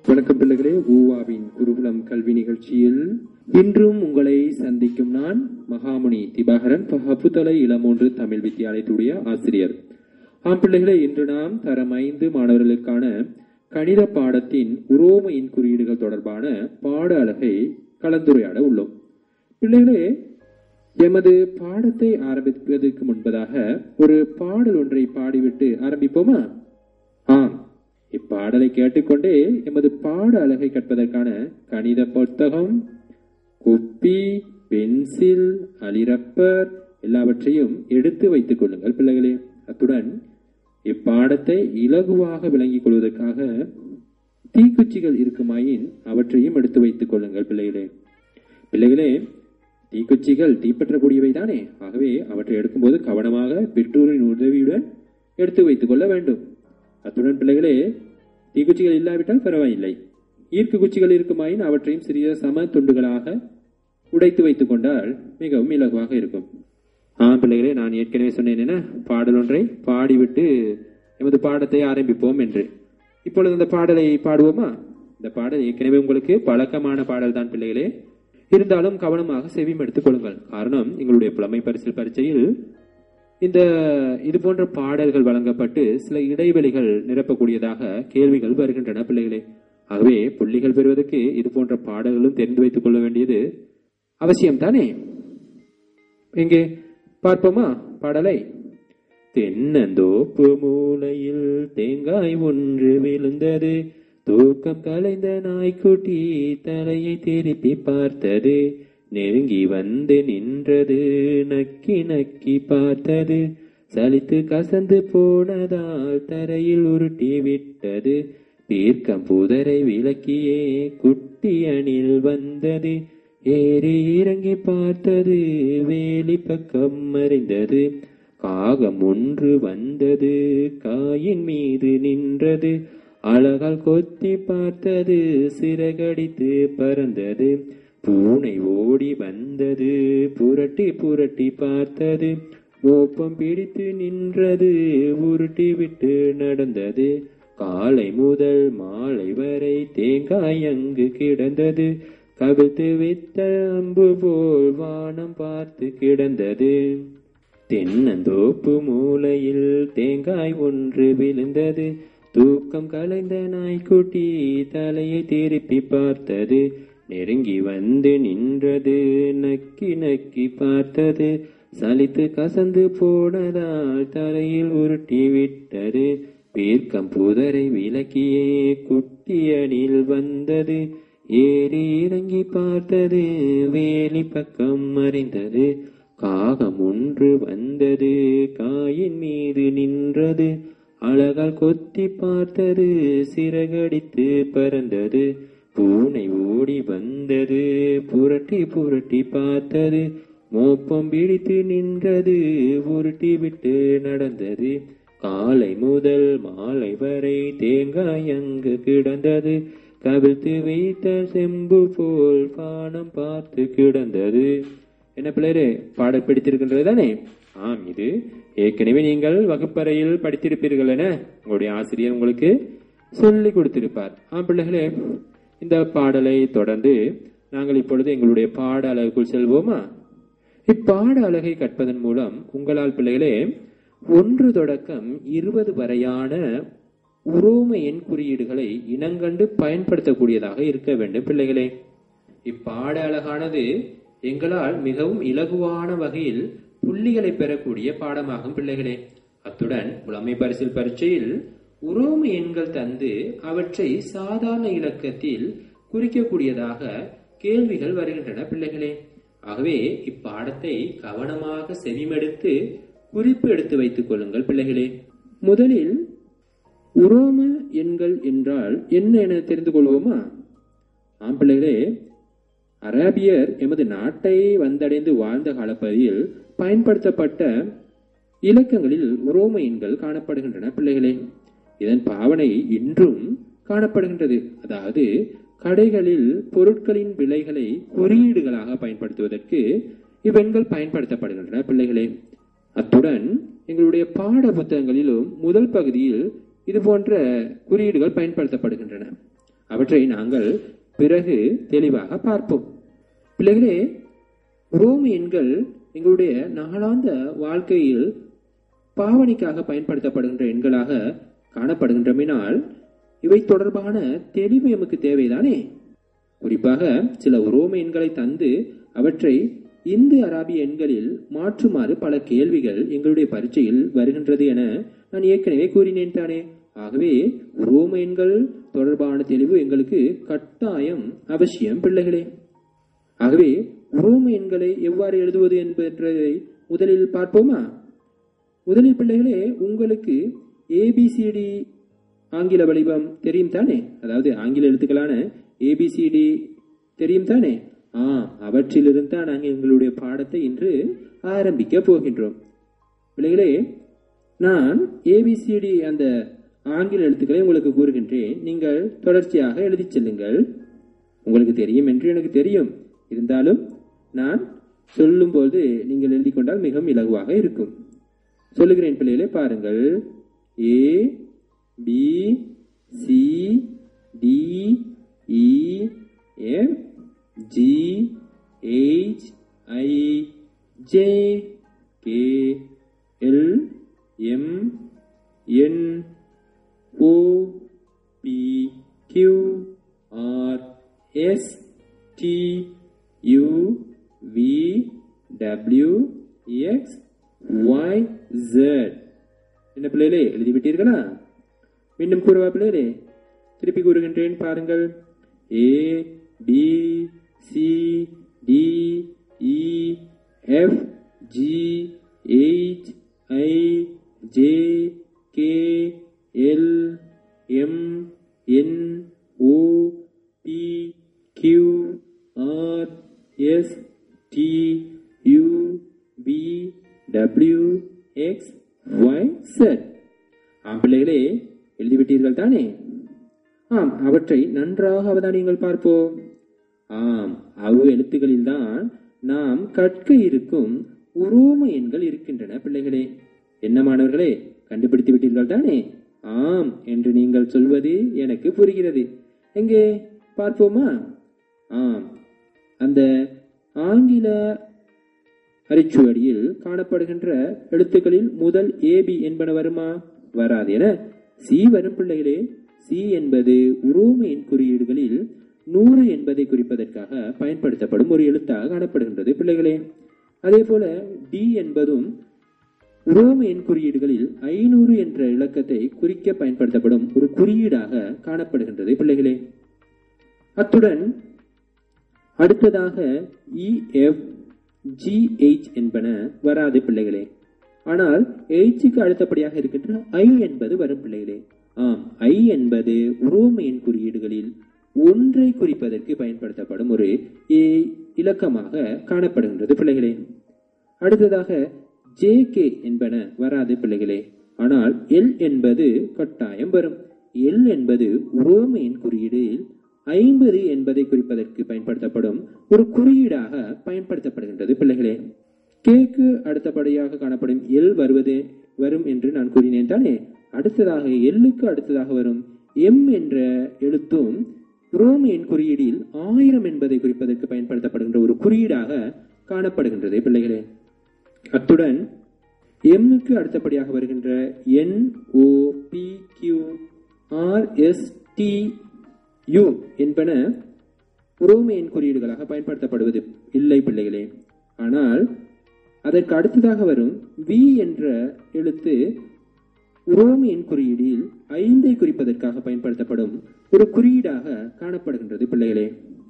வணக்கம் பிள்ளைகளே ஊவாவின் குருகுலம் கல்வி நிகழ்ச்சியில் இன்றும் உங்களை சந்திக்கும் நான் மகாமுனி திபாகரன் பஹபுதலை இளமூன்று தமிழ் வித்தியாலயத்துடைய ஆசிரியர் ஆம் பிள்ளைகளே இன்று நாம் தரம் ஐந்து மாணவர்களுக்கான கணித பாடத்தின் உரோமையின் குறியீடுகள் தொடர்பான பாட அழகை கலந்துரையாட உள்ளோம் பிள்ளைகளே எமது பாடத்தை ஆரம்பிப்பதற்கு முன்பதாக ஒரு பாடல் ஒன்றை பாடிவிட்டு ஆரம்பிப்போமா ஆம் இப்பாடலை கேட்டுக்கொண்டே எமது பாட அழகை கற்பதற்கான கணித புத்தகம் குப்பி பென்சில் அலிரப்பர் எல்லாவற்றையும் எடுத்து வைத்துக் கொள்ளுங்கள் பிள்ளைகளே அத்துடன் இப்பாடத்தை இலகுவாக விளங்கிக் கொள்வதற்காக தீக்குச்சிகள் இருக்குமாயின் அவற்றையும் எடுத்து வைத்துக் கொள்ளுங்கள் பிள்ளைகளே பிள்ளைகளே தீக்குச்சிகள் தீப்பற்றக்கூடியவை தானே ஆகவே அவற்றை எடுக்கும்போது கவனமாக பெற்றோரின் உதவியுடன் எடுத்து வைத்துக் கொள்ள வேண்டும் அத்துடன் பிள்ளைகளே தீக்குச்சிகள் இல்லாவிட்டால் பரவாயில்லை ஈர்க்கு குச்சிகள் இருக்குமாயின் அவற்றையும் சிறிய சம துண்டுகளாக உடைத்து வைத்துக் கொண்டால் மிகவும் இலகுவாக இருக்கும் ஆ பிள்ளைகளே நான் ஏற்கனவே சொன்னேன் என்ன பாடல் ஒன்றை பாடிவிட்டு எமது பாடத்தை ஆரம்பிப்போம் என்று இப்பொழுது இந்த பாடலை பாடுவோமா இந்த பாடல் ஏற்கனவே உங்களுக்கு பழக்கமான பாடல் தான் பிள்ளைகளே இருந்தாலும் கவனமாக செவிமடுத்துக் கொள்ளுங்கள் காரணம் எங்களுடைய புலமை பரிசில் பரீட்சையில் இந்த இது போன்ற பாடல்கள் வழங்கப்பட்டு சில இடைவெளிகள் நிரப்பக்கூடியதாக கேள்விகள் வருகின்றன பிள்ளைகளே ஆகவே புள்ளிகள் பெறுவதற்கு இது போன்ற பாடல்களும் தெரிந்து வைத்துக் கொள்ள வேண்டியது அவசியம் தானே எங்கே பார்ப்போமா பாடலை தென்னந்தோப்பு மூலையில் தேங்காய் ஒன்று விழுந்தது தூக்கம் கலைந்த நாய்க்குட்டி தலையை திருப்பி பார்த்தது நெருங்கி வந்து நின்றது நக்கி நக்கி பார்த்தது சலித்து கசந்து போனதால் தரையில் உருட்டி விட்டது தீர்க்கம் புதரை விளக்கியே குட்டி அணில் வந்தது ஏறி இறங்கி பார்த்தது வேலி பக்கம் மறைந்தது காகம் ஒன்று வந்தது காயின் மீது நின்றது அழகால் கொத்தி பார்த்தது சிறகடித்து பறந்தது பூனை ஓடி வந்தது புரட்டி புரட்டி பார்த்தது மோப்பம் பிடித்து நின்றது உருட்டி விட்டு நடந்தது காலை முதல் மாலை வரை தேங்காய் அங்கு கிடந்தது கவிழ்த்து வித்த அம்பு போல் வானம் பார்த்து கிடந்தது தென்னந்தோப்பு மூலையில் தேங்காய் ஒன்று விழுந்தது தூக்கம் கலைந்த நாய்க்குட்டி தலையை திருப்பி பார்த்தது நெருங்கி வந்து நின்றது நக்கி நக்கி பார்த்தது சலித்து கசந்து போனதால் தரையில் உருட்டி விட்டது பீர்க்கம் புதரை விளக்கியே குட்டி அணில் வந்தது ஏறி இறங்கி பார்த்தது வேலி பக்கம் மறைந்தது காகம் ஒன்று வந்தது காயின் மீது நின்றது அழகால் கொத்தி பார்த்தது சிறகடித்து பறந்தது பூனை ஓடி வந்தது புரட்டி புரட்டி பார்த்தது மோப்பம் பிடித்து நின்றது உருட்டி விட்டு நடந்தது காலை முதல் மாலை வரை தேங்காய் அங்கு கிடந்தது கவிழ்த்து வைத்த செம்பு போல் பானம் பார்த்து கிடந்தது என்ன பிள்ளைரே பாடல் பிடித்திருக்கின்றது தானே ஆம் இது ஏற்கனவே நீங்கள் வகுப்பறையில் படித்திருப்பீர்கள் என உங்களுடைய ஆசிரியர் உங்களுக்கு சொல்லி கொடுத்திருப்பார் ஆம் பிள்ளைகளே இந்த பாடலை தொடர்ந்து நாங்கள் இப்பொழுது எங்களுடைய பாட அழகுக்குள் செல்வோமா இப்பாட அழகை கற்பதன் மூலம் உங்களால் பிள்ளைகளே ஒன்று தொடக்கம் இருபது வரையான உரோம எண் குறியீடுகளை இனங்கண்டு பயன்படுத்தக்கூடியதாக இருக்க வேண்டும் பிள்ளைகளே இப்பாட அழகானது எங்களால் மிகவும் இலகுவான வகையில் புள்ளிகளை பெறக்கூடிய பாடமாகும் பிள்ளைகளே அத்துடன் புலமை பரிசில் பரீட்சையில் உரோம எண்கள் தந்து அவற்றை சாதாரண இலக்கத்தில் குறிக்கக்கூடியதாக கேள்விகள் வருகின்றன பிள்ளைகளே ஆகவே இப்பாடத்தை கவனமாக செவிமெடுத்து குறிப்பு எடுத்து வைத்துக் கொள்ளுங்கள் பிள்ளைகளே முதலில் உரோம எண்கள் என்றால் என்ன என தெரிந்து கொள்வோமா ஆம் பிள்ளைகளே அரேபியர் எமது நாட்டை வந்தடைந்து வாழ்ந்த காலப்பகுதியில் பயன்படுத்தப்பட்ட இலக்கங்களில் உரோம எண்கள் காணப்படுகின்றன பிள்ளைகளே இதன் பாவனை இன்றும் காணப்படுகின்றது அதாவது கடைகளில் பொருட்களின் விலைகளை குறியீடுகளாக பயன்படுத்துவதற்கு இவ்வெண்கள் பயன்படுத்தப்படுகின்றன பிள்ளைகளே அத்துடன் எங்களுடைய பாட புத்தகங்களிலும் முதல் பகுதியில் இது போன்ற குறியீடுகள் பயன்படுத்தப்படுகின்றன அவற்றை நாங்கள் பிறகு தெளிவாக பார்ப்போம் பிள்ளைகளே ரோம எண்கள் எங்களுடைய நாளாந்த வாழ்க்கையில் பாவனைக்காக பயன்படுத்தப்படுகின்ற எண்களாக காணப்படுகின்றமையினால் இவை தொடர்பான தெளிவு எமக்கு தேவைதானே குறிப்பாக சில ரோம எண்களை தந்து அவற்றை இந்து அராபிய எண்களில் மாற்றுமாறு பல கேள்விகள் எங்களுடைய பரீட்சையில் வருகின்றது என நான் ஏற்கனவே கூறினேன் தானே ஆகவே ரோம எண்கள் தொடர்பான தெளிவு எங்களுக்கு கட்டாயம் அவசியம் பிள்ளைகளே ஆகவே ரோம எண்களை எவ்வாறு எழுதுவது என்பதை முதலில் பார்ப்போமா முதலில் பிள்ளைகளே உங்களுக்கு ஏபிசிடி ஆங்கில வடிவம் தெரியும் தானே அதாவது ஆங்கில எழுத்துக்களான ஏபிசிடி தெரியும் தானே ஆ அவற்றிலிருந்து தான் நாங்கள் எங்களுடைய பாடத்தை இன்று ஆரம்பிக்க போகின்றோம் பிள்ளைகளே நான் ஏபிசிடி அந்த ஆங்கில எழுத்துக்களை உங்களுக்கு கூறுகின்றேன் நீங்கள் தொடர்ச்சியாக எழுதிச் செல்லுங்கள் உங்களுக்கு தெரியும் என்று எனக்கு தெரியும் இருந்தாலும் நான் சொல்லும்போது நீங்கள் எழுதி கொண்டால் மிகவும் இலகுவாக இருக்கும் சொல்லுகிறேன் பிள்ளைகளே பாருங்கள் A B C D E F G H I J K L M N O P Q R S T U V W X Y Z என்ன பிள்ளைகளே எழுதிவிட்டீர்களா மீண்டும் கூறவா பிள்ளைகளே திருப்பி கூறுகின்றேன் பாருங்கள் A B C D E F G H I J K L M N O P Q R S T U P W X Y Z ஆம் பிள்ளைகளே எழுதிவிட்டீர்கள் தானே ஆம் அவற்றை நன்றாக அவதானியங்கள் பார்ப்போம் ஆம் அவ்வு எழுத்துக்களில்தான் நாம் கற்க இருக்கும் உரோம எண்கள் இருக்கின்றன பிள்ளைகளே என்ன மாணவர்களே கண்டுபிடித்து விட்டீர்கள் தானே ஆம் என்று நீங்கள் சொல்வது எனக்கு புரிகிறது எங்கே பார்ப்போமா ஆம் அந்த ஆங்கில அரிச்சுவடியில் காணப்படுகின்ற எழுத்துக்களில் முதல் ஏபி என்பன வருமா வராது என சி வரும் பிள்ளைகளே சி என்பது உரோம எண் குறியீடுகளில் நூறு என்பதை குறிப்பதற்காக பயன்படுத்தப்படும் ஒரு எழுத்தாக காணப்படுகின்றது பிள்ளைகளே அதே போல டி என்பதும் உரோம எண் குறியீடுகளில் ஐநூறு என்ற இலக்கத்தை குறிக்க பயன்படுத்தப்படும் ஒரு குறியீடாக காணப்படுகின்றது பிள்ளைகளே அத்துடன் அடுத்ததாக இஎஃப் ஜிஹெச் என்பன வராது பிள்ளைகளே ஆனால் எய்ச்சுக்கு அடுத்தபடியாக இருக்கின்ற ஐ என்பது வரும் பிள்ளைகளே ஆம் ஐ என்பது உரோம எண் குறியீடுகளில் ஒன்றை குறிப்பதற்கு பயன்படுத்தப்படும் ஒரு ஏ- இலக்கமாக காணப்படுகின்றது பிள்ளைகளே அடுத்ததாக ஜே கே என்பன வராது பிள்ளைகளே ஆனால் எல் என்பது கட்டாயம் வரும் எல் என்பது உரோம எண் குறியீடில் ஐம்பது என்பதை குறிப்பதற்கு பயன்படுத்தப்படும் ஒரு குறியீடாக பயன்படுத்தப்படுகின்றது பிள்ளைகளே கேக்கு அடுத்தபடியாக காணப்படும் எல் வருவது வரும் என்று நான் கூறினேன் தானே அடுத்ததாக எல்லுக்கு அடுத்ததாக வரும் எம் என்ற எழுத்தும் ரோம எண் குறியீடில் ஆயிரம் என்பதை குறிப்பதற்கு பயன்படுத்தப்படுகின்ற ஒரு குறியீடாக காணப்படுகின்றது பிள்ளைகளே அத்துடன் எம்முக்கு அடுத்தபடியாக வருகின்ற N O P Q R S T U என்பன உரோம எண் குறியீடுகளாக பயன்படுத்தப்படுவது இல்லை பிள்ளைகளே ஆனால் அதற்கு அடுத்ததாக வரும் வி என்ற எழுத்து உரோம எண் குறியீடில் ஐந்தை குறிப்பதற்காக பயன்படுத்தப்படும் ஒரு குறியீடாக காணப்படுகின்றது பிள்ளைகளே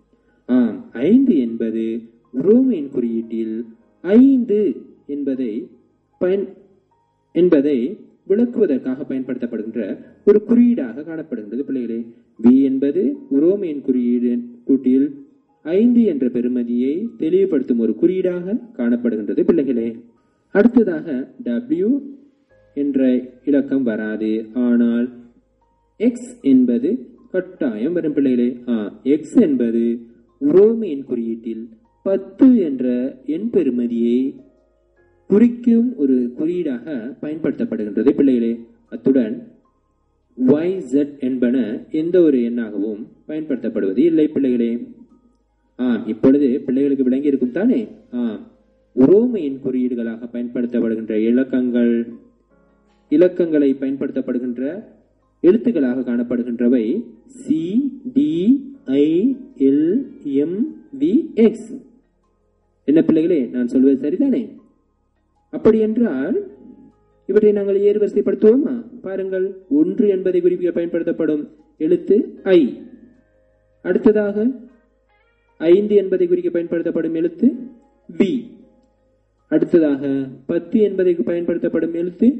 ஆம் ஐந்து என்பது உரோம எண் குறியீட்டில் ஐந்து என்பதை பயன் என்பதை விளக்குவதற்காக பயன்படுத்தப்படுகின்ற ஒரு குறியீடாக காணப்படுகின்றது பிள்ளைகளே வி என்பது உரோம எண் குறியீடு கூட்டில் ஐந்து என்ற பெறுமதியை தெளிவுபடுத்தும் ஒரு குறியீடாக காணப்படுகின்றது பிள்ளைகளே அடுத்ததாக W என்ற இலக்கம் வராது ஆனால் எக்ஸ் என்பது கட்டாயம் வரும் பிள்ளைகளே ஆ எக்ஸ் என்பது உரோம எண் குறியீட்டில் பத்து என்ற எண் பெறுமதியை குறிக்கும் ஒரு குறியீடாக பயன்படுத்தப்படுகின்றது பிள்ளைகளே அத்துடன் ஒய் ஜெட் என்பன எந்த ஒரு எண்ணாகவும் பயன்படுத்தப்படுவது இல்லை பிள்ளைகளே ஆம் இப்பொழுது பிள்ளைகளுக்கு விளங்கி இருக்கும் தானே ஆம் உரோம எண் குறியீடுகளாக பயன்படுத்தப்படுகின்ற இலக்கங்கள் இலக்கங்களை பயன்படுத்தப்படுகின்ற எழுத்துக்களாக காணப்படுகின்றவை C D I L M V X என்ன பிள்ளைகளே நான் சொல்வது சரிதானே அப்படி என்றால் இவற்றை நாங்கள் ஏறு வரிசைப்படுத்துவோமா பாருங்கள் ஒன்று என்பதை குறிப்பிட பயன்படுத்தப்படும் எழுத்து ஐ அடுத்ததாக ஐந்து என்பதை குறிக்க பயன்படுத்தப்படும் எழுத்து வி அடுத்ததாக பத்து என்பதை பயன்படுத்தப்படும் எழுத்து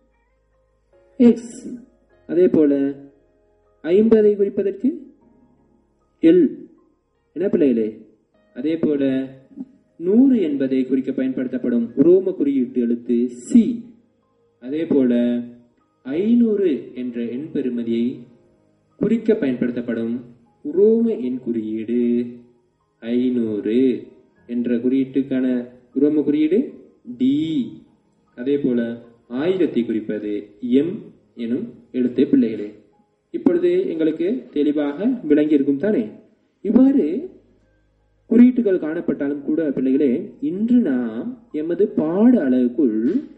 எக்ஸ் அதே போல ஐம்பதை குறிப்பதற்கு எல் என்ன பிள்ளைகளே அதே போல நூறு என்பதை குறிக்க பயன்படுத்தப்படும் உரோம குறியீட்டு எழுத்து சி அதே போல ஐநூறு என்ற எண் பெறுமதியை குறிக்க பயன்படுத்தப்படும் உரோம எண் குறியீடு ஐநூறு என்ற குறியீட்டுக்கான உரோம குறியீடு டி அதே போல ஆயிரத்தை குறிப்பது எம் எனும் எழுத்து பிள்ளைகளே இப்பொழுது எங்களுக்கு தெளிவாக விளங்கி இருக்கும் தானே இவ்வாறு குறியீட்டுகள் காணப்பட்டாலும் கூட பிள்ளைகளே இன்று நாம் எமது பாட அளவுக்குள்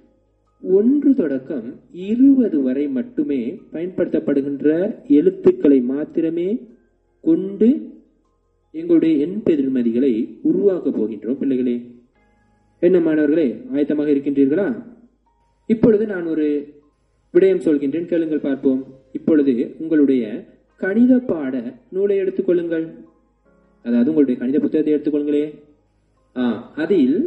ஒன்று தொடக்கம் இருபது வரை மட்டுமே பயன்படுத்தப்படுகின்ற எழுத்துக்களை மாத்திரமே கொண்டு எங்களுடைய எண் பெருமதிகளை உருவாக்கப் போகின்றோம் பிள்ளைகளே என்ன மாணவர்களே ஆயத்தமாக இருக்கின்றீர்களா இப்பொழுது நான் ஒரு விடயம் சொல்கின்றேன் கேளுங்கள் பார்ப்போம் இப்பொழுது உங்களுடைய கணித பாட நூலை எடுத்துக்கொள்ளுங்கள் அதாவது உங்களுடைய கணித புத்தகத்தை எடுத்துக்கொள்ளுங்களே ஆ அதில்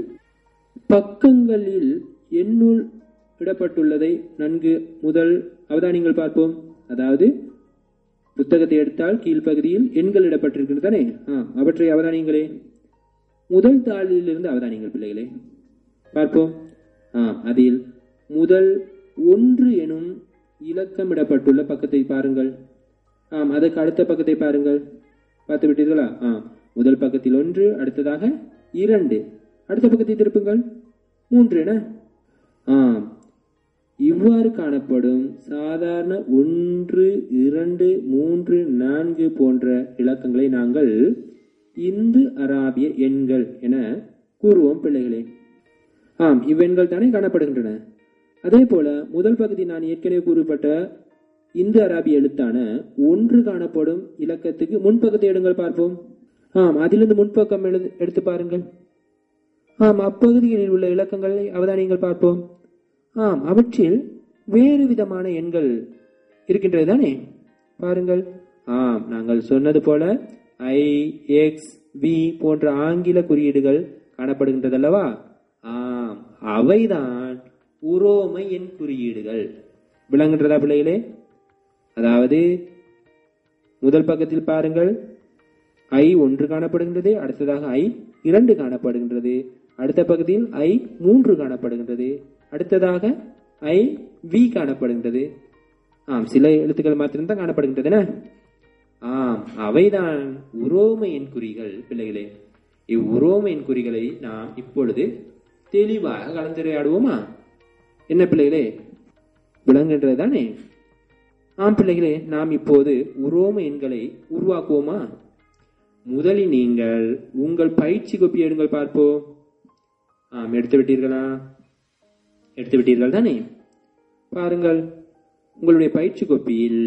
பக்கங்களில் எண்ணுள் இடப்பட்டுள்ளதை நன்கு முதல் அவதானியங்கள் பார்ப்போம் அதாவது புத்தகத்தை எடுத்தால் கீழ்ப்பகுதியில் எண்கள் இடப்பட்டிருக்கிறது தானே ஆ அவற்றை அவதானியங்களே முதல் தாளிலிருந்து அவதானியங்கள் பிள்ளைகளே பார்ப்போம் ஆ அதில் முதல் ஒன்று எனும் இலக்கமிடப்பட்டுள்ள பக்கத்தை பாருங்கள் ஆம் அதற்கு அடுத்த பக்கத்தை பாருங்கள் பார்த்து விட்டீர்களா ஆ முதல் பக்கத்தில் ஒன்று அடுத்ததாக இரண்டு அடுத்த பக்கத்தை திருப்புங்கள் மூன்று என ஆம் இவ்வாறு காணப்படும் சாதாரண ஒன்று இரண்டு மூன்று நான்கு போன்ற இலக்கங்களை நாங்கள் இந்து அராபிய எண்கள் என கூறுவோம் பிள்ளைகளே ஆம் இவ்வெண்கள் தானே காணப்படுகின்றன அதே போல முதல் பகுதி நான் ஏற்கனவே கூறப்பட்ட இந்து அராபிய எழுத்தான ஒன்று காணப்படும் இலக்கத்துக்கு முன்பக்கத்தை எடுங்கள் பார்ப்போம் ஆம் அதிலிருந்து முன்பக்கம் எழுது எடுத்து பாருங்கள் ஆம் அப்பகுதிகளில் உள்ள இலக்கங்களை அவதானியங்கள் பார்ப்போம் ஆம் அவற்றில் வேறு விதமான எண்கள் இருக்கின்றது தானே பாருங்கள் ஆம் நாங்கள் சொன்னது போல ஐ எக்ஸ் வி போன்ற ஆங்கில குறியீடுகள் காணப்படுகின்றது அல்லவா ஆம் அவைதான் உரோம எண் குறியீடுகள் விளங்குன்றதா பிள்ளைகளே அதாவது முதல் பக்கத்தில் பாருங்கள் ஐ ஒன்று காணப்படுகின்றது அடுத்ததாக ஐ இரண்டு காணப்படுகின்றது அடுத்த பகுதியில் ஐ மூன்று காணப்படுகின்றது அடுத்ததாக ஐ வி காணப்படுகின்றது ஆம் சில எழுத்துக்கள் மாத்திரம்தான் காணப்படுகின்றன ஆம் அவைதான் உரோம எண் குறிகள் பிள்ளைகளே இவ்வுரோம எண் குறிகளை நாம் இப்பொழுது தெளிவாக கலந்துரையாடுவோமா என்ன பிள்ளைகளே விளங்குகின்றது தானே ஆம் பிள்ளைகளே நாம் இப்போது உரோம எண்களை உருவாக்குவோமா முதலில் நீங்கள் உங்கள் பயிற்சி கோப்பி எடுங்கள் பார்ப்போம் ஆம் எடுத்து விட்டீர்களா எடுத்து விட்டீர்கள் தானே பாருங்கள் உங்களுடைய பயிற்சி கோப்பியில்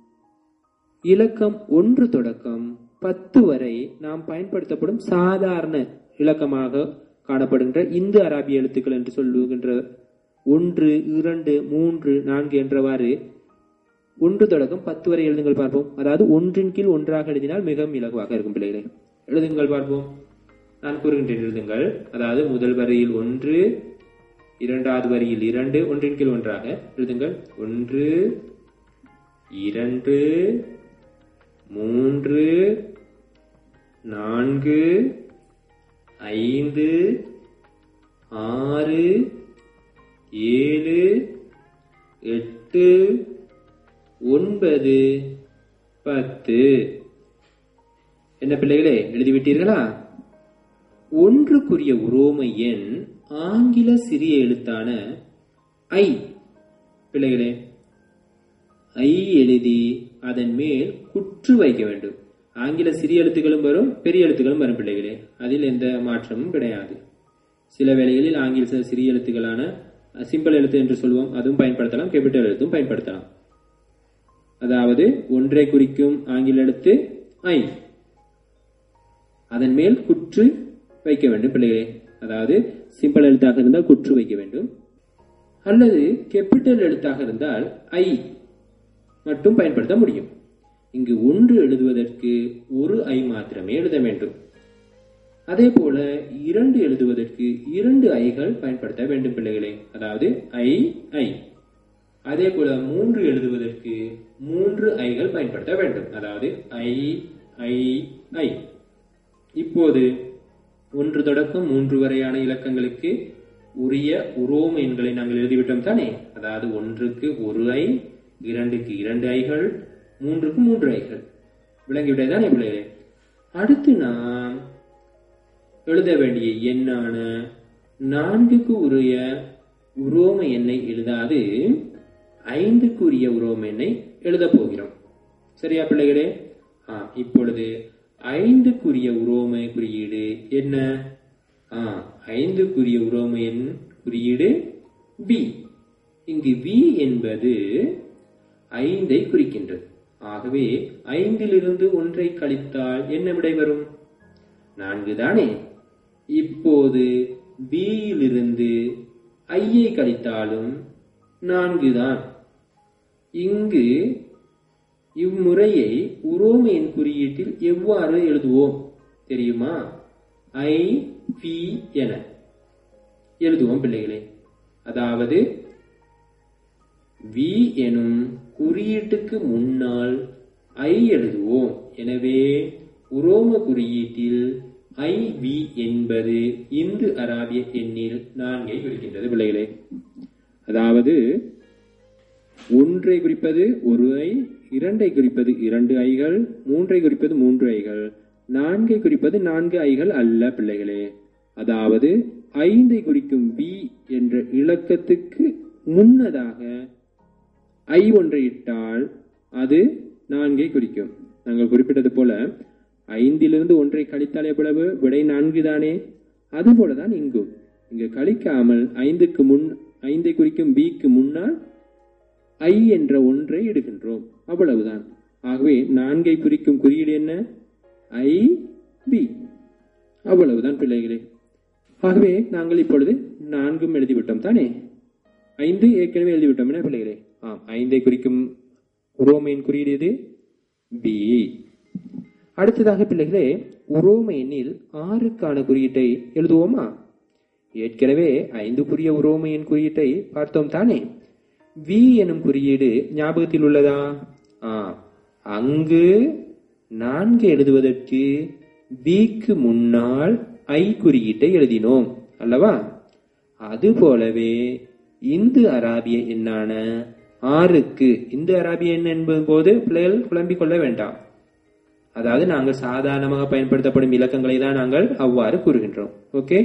இலக்கம் ஒன்று தொடக்கம் பத்து வரை நாம் பயன்படுத்தப்படும் சாதாரண இலக்கமாக காணப்படுகின்ற இந்து அராபிய எழுத்துக்கள் என்று சொல்லுகின்ற ஒன்று இரண்டு மூன்று நான்கு என்றவாறு ஒன்று தொடக்கம் பத்து வரை எழுதுங்கள் பார்ப்போம் அதாவது ஒன்றின் கீழ் ஒன்றாக எழுதினால் மிகவும் இலகுவாக இருக்கும் பிள்ளைகளே எழுதுங்கள் பார்ப்போம் நான் கூறுகின்றேன் எழுதுங்கள் அதாவது முதல் வரியில் ஒன்று இரண்டாவது வரியில் இரண்டு ஒன்றின் கீழ் ஒன்றாக எழுதுங்கள் ஒன்று இரண்டு மூன்று நான்கு ஐந்து ஆறு ஏழு எட்டு ஒன்பது பத்து என்ன பிள்ளைகளே எழுதிவிட்டீர்களா ஒன்றுக்குரிய உரோம எண் ஆங்கில சிறிய எழுத்தான ஐ பிள்ளைகளே ஐ எழுதி அதன் மேல் குற்று வைக்க வேண்டும் ஆங்கில சிறிய எழுத்துக்களும் வரும் பெரிய எழுத்துக்களும் வரும் பிள்ளைகளே அதில் எந்த மாற்றமும் கிடையாது சில வேளைகளில் ஆங்கில சிறிய எழுத்துக்களான சிம்பிள் எழுத்து என்று சொல்லுவோம் அதுவும் பயன்படுத்தலாம் கேபிட்டல் எழுத்தும் பயன்படுத்தலாம் அதாவது ஒன்றை குறிக்கும் ஆங்கில எழுத்து ஐ அதன் மேல் குற்று வைக்க வேண்டும் பிள்ளைகளே அதாவது சிம்பிள் எழுத்தாக இருந்தால் குற்று வைக்க வேண்டும் அல்லது கேபிட்டல் எழுத்தாக இருந்தால் ஐ மட்டும் பயன்படுத்த முடியும் இங்கு ஒன்று எழுதுவதற்கு ஒரு ஐ மாத்திரமே எழுத வேண்டும் அதே போல இரண்டு எழுதுவதற்கு இரண்டு ஐகள் பயன்படுத்த வேண்டும் பிள்ளைகளே அதாவது ஐ ஐ அதே போல மூன்று எழுதுவதற்கு மூன்று ஐகள் பயன்படுத்த வேண்டும் அதாவது ஐ ஐ ஐ இப்போது ஒன்று தொடக்கம் மூன்று வரையான இலக்கங்களுக்கு உரிய உரோம எண்களை நாங்கள் எழுதிவிட்டோம் தானே அதாவது ஒன்றுக்கு ஒரு ஐ இரண்டுக்கு இரண்டு ஐகள் மூன்றுக்கு மூன்று ஐகள் விளங்கிவிட்டது தானே பிள்ளைகளே அடுத்து நாம் எழுத வேண்டிய எண்ணான நான்குக்கு உரிய உரோம எண்ணை எழுதாது ஐந்துக்கு உரிய உரோம எண்ணை எழுதப் போகிறோம் சரியா பிள்ளைகளே ஆ இப்பொழுது ஐந்துக்குரிய உரோம குறியீடு என்ன ஆ ஐந்துக்குரிய உரோம எண் குறியீடு பி இங்கு வி என்பது ஐந்தை குறிக்கின்றது ஆகவே ஐந்திலிருந்து ஒன்றை கழித்தால் என்ன விடை வரும் நான்கு தானே இப்போது பியிலிருந்து ஐயை கழித்தாலும் நான்கு தான் இங்கு இம்முறையை உரோம எண் குறியீட்டில் எவ்வாறு எழுதுவோம் தெரியுமா ஐ பி என எழுதுவோம் பிள்ளைகளே அதாவது வி எனும் குறியீட்டுக்கு முன்னால் ஐ எழுதுவோம் எனவே உரோம குறியீட்டில் ஐ வி என்பது இந்து அராபிய எண்ணில் நான்கை குறிக்கின்றது பிள்ளைகளே அதாவது ஒன்றை குறிப்பது ஒரு ஐ இரண்டை குறிப்பது இரண்டு ஐகள் மூன்றை குறிப்பது மூன்று ஐகள் நான்கை குறிப்பது நான்கு ஐகள் அல்ல பிள்ளைகளே அதாவது ஐந்தை குறிக்கும் வி என்ற இலக்கத்துக்கு முன்னதாக ஐ ஒன்றை இட்டால் அது நான்கை குறிக்கும் நாங்கள் குறிப்பிட்டது போல ஐந்திலிருந்து ஒன்றை கழித்தால் எவ்வளவு விடை நான்கு தானே அதுபோலதான் இங்கும் இங்கு கழிக்காமல் ஐந்துக்கு முன் ஐந்தை குறிக்கும் பிக்கு முன்னால் ஐ என்ற ஒன்றை இடுகின்றோம் அவ்வளவுதான் ஆகவே நான்கை குறிக்கும் குறியீடு என்ன ஐ பி அவ்வளவுதான் பிள்ளைகளே ஆகவே நாங்கள் இப்பொழுது நான்கும் எழுதிவிட்டோம் தானே ஐந்து ஏற்கனவே எழுதிவிட்டோம் என்ன பிள்ளைகளே ஆம் ஐந்தை குறிக்கும் உரோமையின் குறியீடு எது பி அடுத்ததாக பிள்ளைகளே உரோம எண்ணில் ஆறுக்கான குறியீட்டை எழுதுவோமா ஏற்கனவே ஐந்துக்குரிய உரோம எண் குறியீட்டை பார்த்தோம் தானே வி எனும் குறியீடு ஞாபகத்தில் உள்ளதா ஆ அங்கு நான்கு எழுதுவதற்கு பிக்கு முன்னால் ஐ குறியீட்டை எழுதினோம் அல்லவா அதுபோலவே இந்து அராபிய எண்ணான ஆறுக்கு இந்து அராபிய எண் என்பதும் போது பிள்ளைகள் குழம்பிக் கொள்ள வேண்டாம் அதாவது நாங்கள் சாதாரணமாக பயன்படுத்தப்படும் இலக்கங்களை தான் நாங்கள் அவ்வாறு கூறுகின்றோம் ஓகே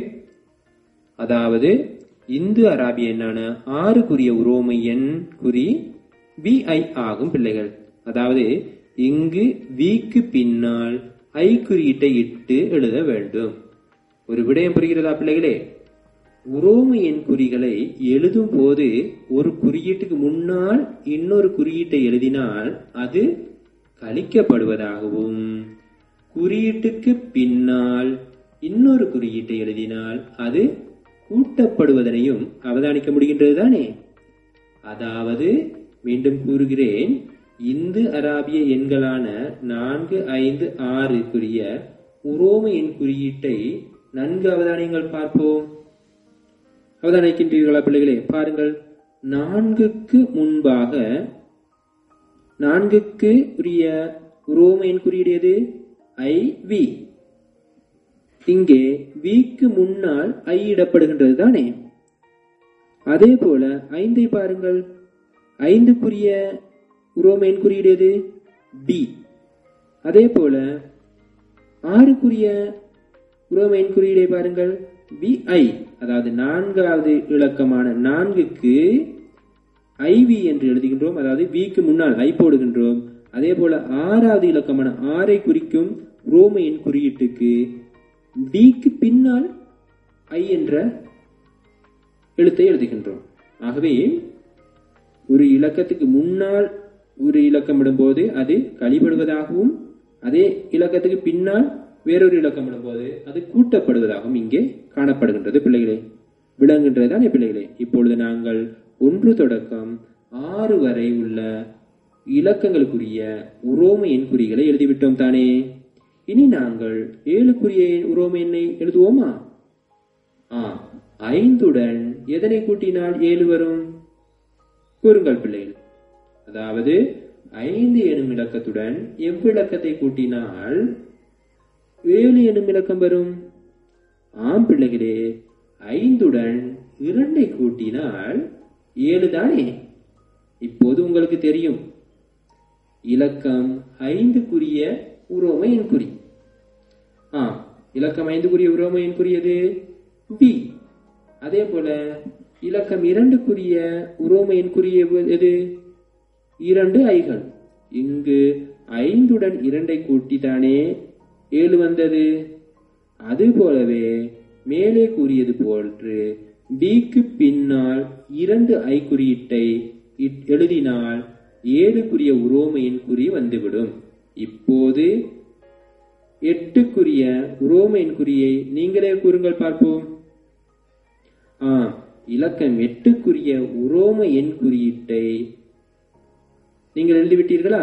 அதாவது இந்து அராபிய எண்ணான ஆறுக்குரிய உரோமை எண் குறி விஐ ஆகும் பிள்ளைகள் அதாவது இங்கு விக்கு பின்னால் ஐ குறியீட்டை இட்டு எழுத வேண்டும் ஒரு விடயம் புரிகிறதா பிள்ளைகளே உரோம எண் குறிகளை எழுதும் போது ஒரு குறியீட்டுக்கு முன்னால் இன்னொரு குறியீட்டை எழுதினால் அது கழிக்கப்படுவதாகவும் குறியீட்டுக்கு பின்னால் இன்னொரு குறியீட்டை எழுதினால் அது கூட்டப்படுவதனையும் அவதானிக்க முடிகின்றது தானே அதாவது மீண்டும் கூறுகிறேன் இந்து அராபிய எண்களான நான்கு ஐந்து ஆறுக்குரிய உரோம எண் குறியீட்டை நன்கு அவதானியங்கள் பார்ப்போம் அவதானிக்கின்றீர்களா பிள்ளைகளே பாருங்கள் நான்குக்கு முன்பாக நான்குக்கு உரிய உரோம எண் குறியீடு எது ஐ வி இங்கே விக்கு முன்னால் ஐ இடப்படுகின்றது தானே அதே போல ஐந்தை பாருங்கள் ஐந்துக்குரிய உரோம எண் குறியீடு எது பி அதே போல ஆறுக்குரிய உரோம எண் குறியீடை பாருங்கள் பி ஐ அதாவது நான்காவது இலக்கமான நான்குக்கு ஐவி என்று எழுதுகின்றோம் அதாவது விக்கு முன்னால் ஐ போடுகின்றோம் அதே போல ஆறாவது இலக்கமான ஆறை குறிக்கும் ரோம எண் குறியீட்டுக்கு விக்கு பின்னால் ஐ என்ற எழுத்தை எழுதுகின்றோம் ஆகவே ஒரு இலக்கத்துக்கு முன்னால் ஒரு இலக்கம் இடும்போது அது கழிபடுவதாகவும் அதே இலக்கத்துக்கு பின்னால் வேறொரு இலக்கம் இடும்போது அது கூட்டப்படுவதாகவும் இங்கே காணப்படுகின்றது பிள்ளைகளே விளங்குகின்றதுதானே பிள்ளைகளே இப்பொழுது நாங்கள் ஒன்று தொடக்கம் ஆறு வரை உள்ள இலக்கங்களுக்குரிய உரோம எண் குறிகளை எழுதிவிட்டோம் தானே இனி நாங்கள் ஏழுக்குரிய உரோம எண்ணை எழுதுவோமா ஆ ஐந்துடன் எதனை கூட்டினால் ஏழு வரும் கூறுங்கள் பிள்ளைகள் அதாவது ஐந்து எனும் இலக்கத்துடன் எவ்விலக்கத்தை கூட்டினால் ஏழு எனும் இலக்கம் வரும் ஆம் பிள்ளைகளே ஐந்துடன் இரண்டை கூட்டினால் ஏழு தானே இப்போது உங்களுக்கு தெரியும் இலக்கம் ஐந்துக்குரிய உரோம எண் குறி ஆ இலக்கம் ஐந்துக்குரிய உரோம எண் குறியது பி அதே போல இலக்கம் இரண்டுக்குரிய உரோம எண் குறிய எது இரண்டு ஐகள் இங்கு ஐந்துடன் இரண்டை கூட்டித்தானே ஏழு வந்தது அதுபோலவே மேலே கூறியது போன்று பிக்கு பின்னால் இரண்டு ஐ குறியீட்டை இட்- எழுதினால் ஏழுக்குரிய உரோம எண் குறி வந்துவிடும் இப்போது எட்டுக்குரிய உரோம எண் குறியை நீங்களே கூறுங்கள் பார்ப்போம் ஆ இலக்கம் எட்டுக்குரிய உரோம எண் குறியீட்டை நீங்கள் எழுதிவிட்டீர்களா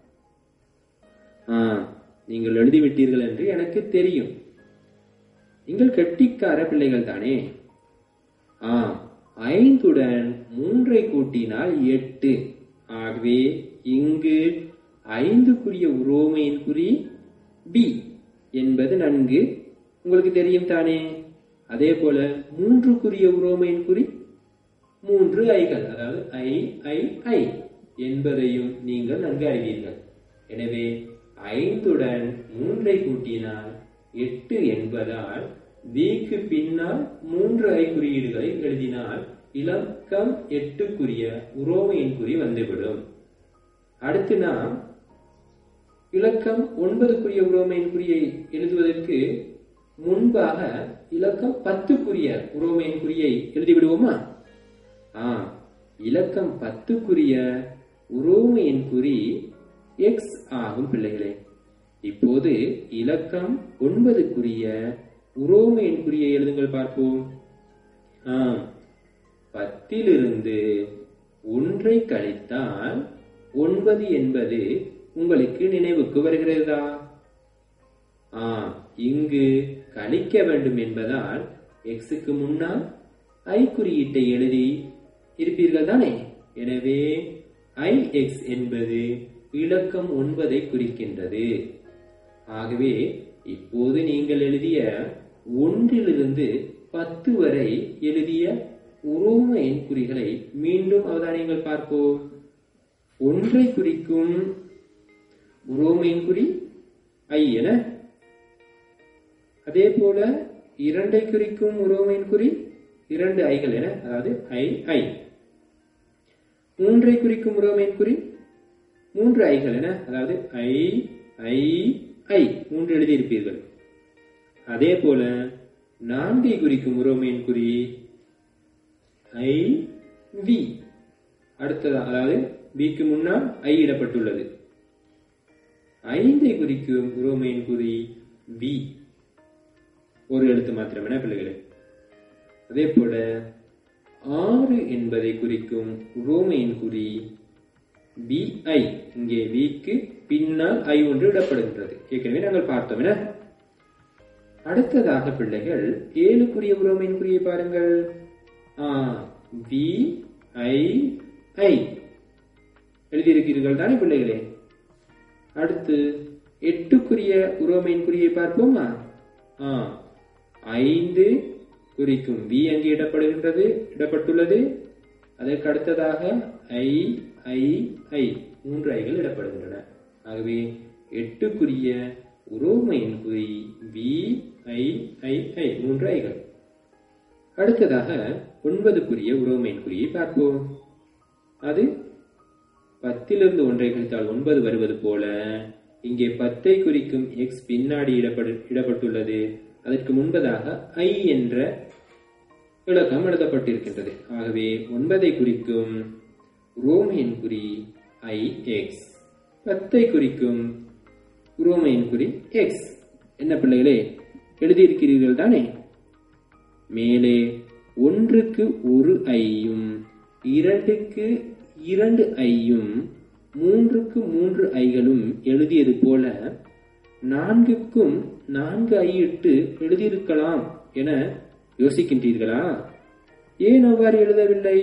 ஆ நீங்கள் எழுதிவிட்டீர்கள் என்று எனக்கு தெரியும் நீங்கள் கெட்டிக்கார பிள்ளைகள் தானே ஆ ஐந்துடன் மூன்றை கூட்டினால் எட்டு ஆகவே இங்கு ஐந்துக்குரிய உரோமையின் குறி பி என்பது நன்கு உங்களுக்கு தெரியும் தானே அதே போல மூன்றுக்குரிய உரோமையின் குறி மூன்று ஐகள் அதாவது ஐ ஐ ஐ என்பதையும் நீங்கள் நன்கு அறிவீர்கள் எனவே ஐந்துடன் மூன்றை கூட்டினால் எட்டு என்பதால் விக்கு பின்னால் மூன்று ஐ குறியீடுகளை எழுதினால் இலக்கம் எட்டுக்குரிய உரோமையின் குறி வந்துவிடும் அடுத்து நாம் இலக்கம் ஒன்பதுக்குரிய உரோமையின் குறியை எழுதுவதற்கு முன்பாக இலக்கம் பத்துக்குரிய உரோமையின் குறியை எழுதிவிடுவோமா ஆ இலக்கம் பத்துக்குரிய உரோமையின் குறி எக்ஸ் ஆகும் பிள்ளைகளே இப்போது இலக்கம் ஒன்பதுக்குரிய உரோமையின் குறியை எழுதுங்கள் பார்ப்போம் ஆ பத்திலிருந்து ஒன்றை கழித்தால் ஒன்பது என்பது உங்களுக்கு நினைவுக்கு வருகிறதா ஆ இங்கு கழிக்க வேண்டும் என்பதால் எக்ஸுக்கு முன்னால் ஐ குறியீட்டை எழுதி இருப்பீர்கள் தானே எனவே ஐ எக்ஸ் என்பது இலக்கம் ஒன்பதை குறிக்கின்றது ஆகவே இப்போது நீங்கள் எழுதிய ஒன்றிலிருந்து பத்து வரை எழுதிய உரோம எண் குறிகளை மீண்டும் அவதானியங்கள் பார்ப்போம் ஒன்றை குறிக்கும் உரோம எண் குறி ஐ என அதே போல இரண்டை குறிக்கும் உரோம எண் குறி இரண்டு ஐகள் என அதாவது ஐ ஐ மூன்றை குறிக்கும் உரோம எண் குறி மூன்று ஐகள் என அதாவது ஐ ஐ ஐ மூன்று எழுதியிருப்பீர்கள் அதே போல நான்கை குறிக்கும் உரோமையின் குறி ஐ வி அடுத்ததா அதாவது விக்கு முன்னால் ஐ இடப்பட்டுள்ளது ஐந்தை குறிக்கும் உரோமையின் குறி வி ஒரு எழுத்து மாத்திரமென பிள்ளைகளே அதே போல ஆறு என்பதை குறிக்கும் உரோமையின் குறி வி ஐ இங்கே விக்கு பின்னால் ஐ ஒன்று இடப்படுகின்றது ஏற்கனவே நாங்கள் பார்த்தோம் என அடுத்ததாக பிள்ளைகள் ஏழுக்குரிய உரோமையின் குறியை பாருங்கள் ஆ வி ஐ ஐ எழுதியிருக்கிறீர்கள் தானே பிள்ளைகளே அடுத்து எட்டுக்குரிய உரோமையின் குறியை பார்ப்போமா ஆ ஐந்து குறிக்கும் வி அங்கே இடப்படுகின்றது இடப்பட்டுள்ளது அதற்கு அடுத்ததாக ஐ ஐ ஐ மூன்று ஐகள் இடப்படுகின்றன ஆகவே எட்டுக்குரிய உரோமையின் குறி வி ஐ ஐ ஐ மூன்று ஐகள் அடுத்ததாக ஒன்பதுக்குரிய உரோமையின் குறியை பார்ப்போம் அது பத்திலிருந்து ஒன்றை கழித்தால் ஒன்பது வருவது போல இங்கே பத்தை குறிக்கும் எக்ஸ் பின்னாடி இடப்படு இடப்பட்டுள்ளது அதற்கு முன்பதாக ஐ என்ற இலக்கம் எழுதப்பட்டிருக்கின்றது ஆகவே ஒன்பதை குறிக்கும் ரோமையின் குறி ஐ எக்ஸ் பத்தை குறிக்கும் ரோமையின் குறி எக்ஸ் என்ன பிள்ளைகளே எழுதியிருக்கிறீர்கள் தானே மேலே ஒன்றுக்கு ஒரு ஐயும் இரண்டுக்கு இரண்டு ஐயும் மூன்றுக்கு மூன்று ஐகளும் எழுதியது போல நான்குக்கும் நான்கு ஐயிட்டு எழுதியிருக்கலாம் என யோசிக்கின்றீர்களா ஏன் அவ்வாறு எழுதவில்லை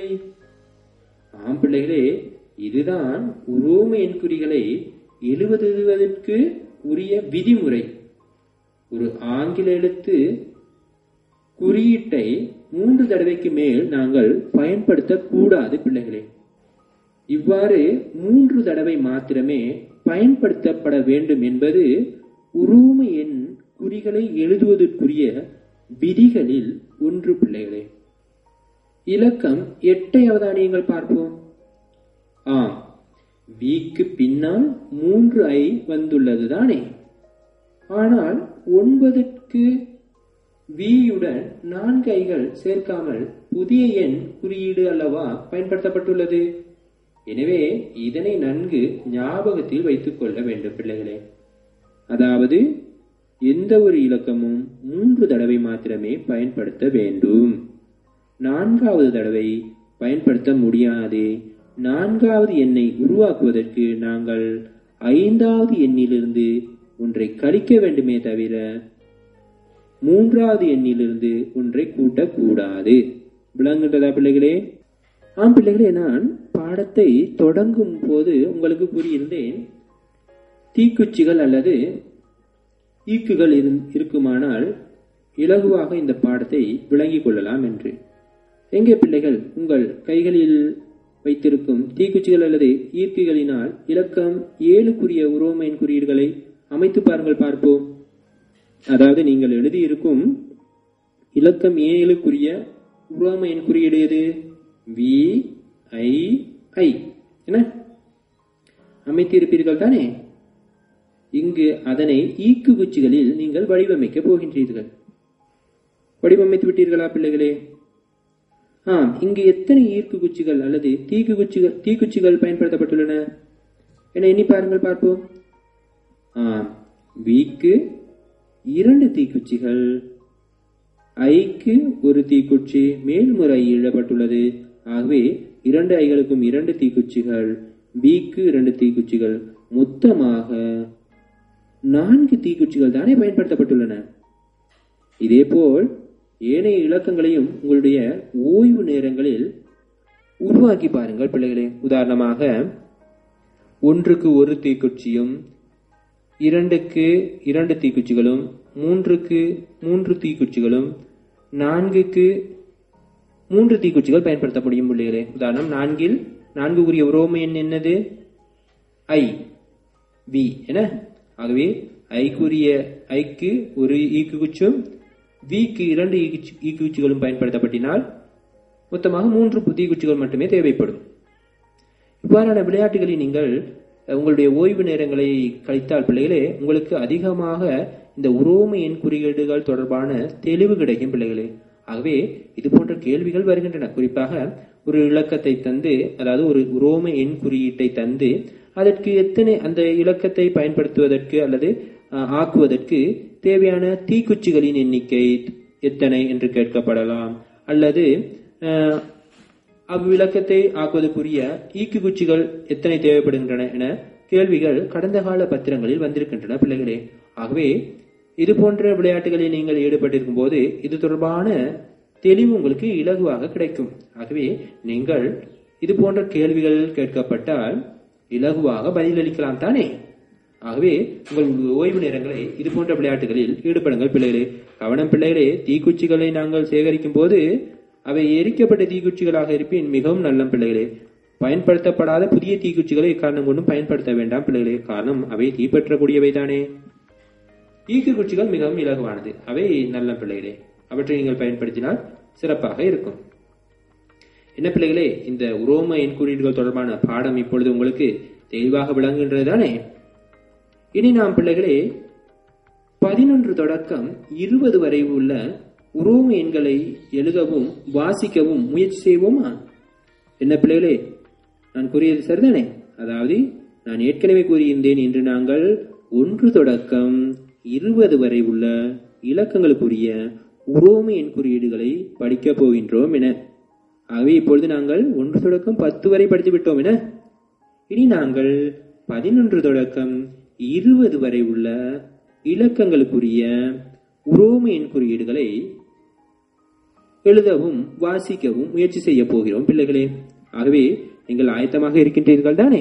ஆம் பிள்ளைகளே இதுதான் உரோம எண்குறிகளை எழுதுவதற்கு உரிய விதிமுறை ஒரு ஆங்கில எழுத்து குறியீட்டை மூன்று தடவைக்கு மேல் நாங்கள் பயன்படுத்தக்கூடாது பிள்ளைகளே இவ்வாறு மூன்று தடவை மாத்திரமே பயன்படுத்தப்பட வேண்டும் என்பது உருவம எண் குறிகளை எழுதுவதற்குரிய விதிகளில் ஒன்று பிள்ளைகளே இலக்கம் எட்டை அவதானியங்கள் பார்ப்போம் ஆம் விக்கு பின்னால் மூன்று ஐ வந்துள்ளது தானே ஆனால் ஒன்பதுக்கு வியுடன் நான்கு ஐகள் சேர்க்காமல் புதிய எண் குறியீடு அல்லவா பயன்படுத்தப்பட்டுள்ளது எனவே இதனை நன்கு ஞாபகத்தில் வைத்துக் கொள்ள வேண்டும் பிள்ளைகளே அதாவது எந்த ஒரு இலக்கமும் மூன்று தடவை மாத்திரமே பயன்படுத்த வேண்டும் நான்காவது தடவை பயன்படுத்த முடியாது நான்காவது எண்ணை உருவாக்குவதற்கு நாங்கள் ஐந்தாவது எண்ணிலிருந்து ஒன்றை கழிக்க வேண்டுமே தவிர மூன்றாவது எண்ணிலிருந்து ஒன்றை கூட்டக்கூடாது விளங்குகிறதா பிள்ளைகளே ஆம் பிள்ளைகளே நான் பாடத்தை தொடங்கும் போது உங்களுக்கு கூறியிருந்தேன் தீக்குச்சிகள் அல்லது ஈக்குகள் இருந்- இருக்குமானால் இலகுவாக இந்த பாடத்தை விளங்கிக் கொள்ளலாம் என்று எங்கே பிள்ளைகள் உங்கள் கைகளில் வைத்திருக்கும் தீக்குச்சிகள் அல்லது ஈர்க்குகளினால் இலக்கம் ஏழுக்குரிய உரோமையின் குறியீடுகளை அமைத்து பாருங்கள் பார்ப்போம் அதாவது நீங்கள் எழுதியிருக்கும் இலக்கம் ஏழுக்குரிய உரோமையின் குறியீடு எது வி ஐ ஐ என்ன அமைத்திருப்பீர்கள் தானே இங்கு அதனை ஈக்கு குச்சிகளில் நீங்கள் வடிவமைக்க போகின்றீர்கள் வடிவமைத்து விட்டீர்களா பிள்ளைகளே ஆம் இங்கு எத்தனை ஈர்க்கு குச்சிகள் அல்லது தீக்கு குச்சிகள் தீக்குச்சிகள் பயன்படுத்தப்பட்டுள்ளன என எண்ணி பாருங்கள் பார்ப்போம் ஆம் விக்கு இரண்டு தீக்குச்சிகள் ஐக்கு ஒரு தீக்குச்சி மேல்முறை எழுதப்பட்டுள்ளது ஆகவே இரண்டு ஐகளுக்கும் இரண்டு தீக்குச்சிகள் பிக்கு இரண்டு தீக்குச்சிகள் மொத்தமாக நான்கு தீக்குச்சிகள் தானே பயன்படுத்தப்பட்டுள்ளன இதேபோல் ஏனைய இலக்கங்களையும் உங்களுடைய ஓய்வு நேரங்களில் உருவாக்கி பாருங்கள் பிள்ளைகளே உதாரணமாக ஒன்றுக்கு ஒரு தீக்குச்சியும் இரண்டுக்கு இரண்டு தீக்குச்சிகளும் மூன்றுக்கு மூன்று தீக்குச்சிகளும் நான்குக்கு மூன்று தீக்குச்சிகள் பயன்படுத்த முடியும் பிள்ளைகளே உதாரணம் நான்கில் நான்கு உரிய உரோம எண் என்னது ஐ வி என ஆகவே ஐக்குரிய ஐக்கு ஒரு ஈக்கு குச்சும் விக்கு இரண்டு ஈக்கு- ஈக்கு குச்சிகளும் பயன்படுத்தப்பட்டினால் மொத்தமாக மூன்று புதிய குச்சிகள் மட்டுமே தேவைப்படும் இவ்வாறான விளையாட்டுகளை நீங்கள் அஹ், உங்களுடைய ஓய்வு நேரங்களை கழித்தால் பிள்ளைகளே உங்களுக்கு அதிகமாக இந்த உரோம எண் குறியீடுகள் தொடர்பான தெளிவு கிடைக்கும் பிள்ளைகளே ஆகவே இது போன்ற கேள்விகள் வருகின்றன குறிப்பாக ஒரு இலக்கத்தை தந்து அதாவது ஒரு உரோம எண் குறியீட்டை தந்து அதற்கு எத்தனை அந்த இலக்கத்தை பயன்படுத்துவதற்கு அல்லது அஹ், ஆக்குவதற்கு தேவையான தீக்குச்சிகளின் எண்ணிக்கை எத்தனை என்று கேட்கப்படலாம் அல்லது அஹ், அவ்விளக்கத்தை ஆக்குவதற்குரிய ஈக்கு குச்சிகள் எத்தனை தேவைப்படுகின்றன என கேள்விகள் கடந்த கால பத்திரங்களில் வந்திருக்கின்றன பிள்ளைகளே ஆகவே இது போன்ற விளையாட்டுகளில் நீங்கள் ஈடுபட்டிருக்கும் போது இது தொடர்பான தெளிவு உங்களுக்கு இலகுவாக கிடைக்கும் ஆகவே நீங்கள் இது போன்ற கேள்விகள் கேட்கப்பட்டால் இலகுவாக பதிலளிக்கலாம் தானே ஆகவே உங்கள் ஓய்வு நேரங்களை இது போன்ற விளையாட்டுகளில் ஈடுபடுங்கள் பிள்ளைகளே கவனம் பிள்ளைகளே தீக்குச்சிகளை நாங்கள் சேகரிக்கும் போது அவை எரிக்கப்பட்ட தீக்குச்சிகளாக இருப்பின் மிகவும் நல்ல பிள்ளைகளே பயன்படுத்தப்படாத புதிய தீக்குச்சிகளை காரணம் கொண்டும் பயன்படுத்த வேண்டாம் பிள்ளைகளே காரணம் அவை தீப்பற்றக்கூடியவை தானே ஈக்கு குச்சிகள் மிகவும் இலகுவானது அவை நல்ல பிள்ளைகளே அவற்றை நீங்கள் பயன்படுத்தினால் சிறப்பாக இருக்கும் என்ன பிள்ளைகளே இந்த உரோம எண் குறியீடுகள் தொடர்பான பாடம் இப்பொழுது உங்களுக்கு தெளிவாக விளங்குகின்றது தானே இனி நாம் பிள்ளைகளே பதினொன்று தொடக்கம் இருபது வரை உள்ள உரோம எண்களை எழுதவும் வாசிக்கவும் முயற்சி செய்வோமா என்ன பிள்ளைகளே நான் கூறியது சரிதானே அதாவது நான் ஏற்கனவே கூறியிருந்தேன் இன்று நாங்கள் ஒன்று தொடக்கம் இருபது வரை உள்ள இலக்கங்களுக்குரிய உரோம எண் குறியீடுகளை படிக்கப் போகின்றோம் என ஆகவே இப்பொழுது நாங்கள் ஒன்று தொடக்கம் பத்து வரை படித்து விட்டோம் என இனி நாங்கள் பதினொன்று தொடக்கம் இருபது வரை உள்ள இலக்கங்களுக்குரிய உரோம எண் குறியீடுகளை எழுதவும் வாசிக்கவும் முயற்சி செய்ய போகிறோம் பிள்ளைகளே ஆகவே நீங்கள் ஆயத்தமாக இருக்கின்றீர்கள் தானே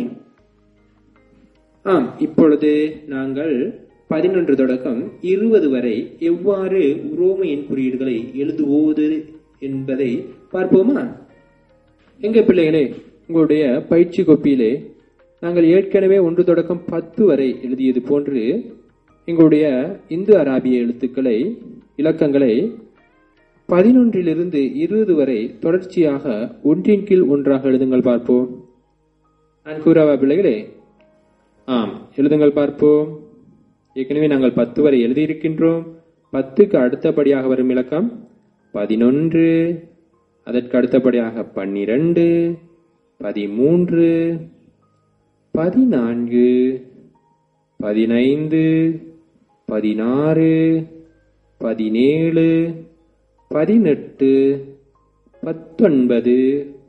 ஆம் இப்பொழுது நாங்கள் பதினொன்று தொடக்கம் இருபது வரை எவ்வாறு உரோம எண் குறியீடுகளை எழுதுவோது என்பதை பார்ப்போமா எங்க பிள்ளைகளே உங்களுடைய பயிற்சி கோப்பியிலே நாங்கள் ஏற்கனவே ஒன்று தொடக்கம் பத்து வரை எழுதியது போன்று எங்களுடைய இந்து அராபிய எழுத்துக்களை இலக்கங்களை பதினொன்றிலிருந்து இருபது வரை தொடர்ச்சியாக ஒன்றின் கீழ் ஒன்றாக எழுதுங்கள் பார்ப்போம் நான் கூறவா பிள்ளைகளே ஆம் எழுதுங்கள் பார்ப்போம் ஏற்கனவே நாங்கள் பத்து வரை எழுதியிருக்கின்றோம் பத்துக்கு அடுத்தபடியாக வரும் இலக்கம் பதினொன்று அதற்கு அடுத்தபடியாக பன்னிரண்டு பதிமூன்று பதினான்கு பதினைந்து பதினாறு பதினேழு பதினெட்டு பத்தொன்பது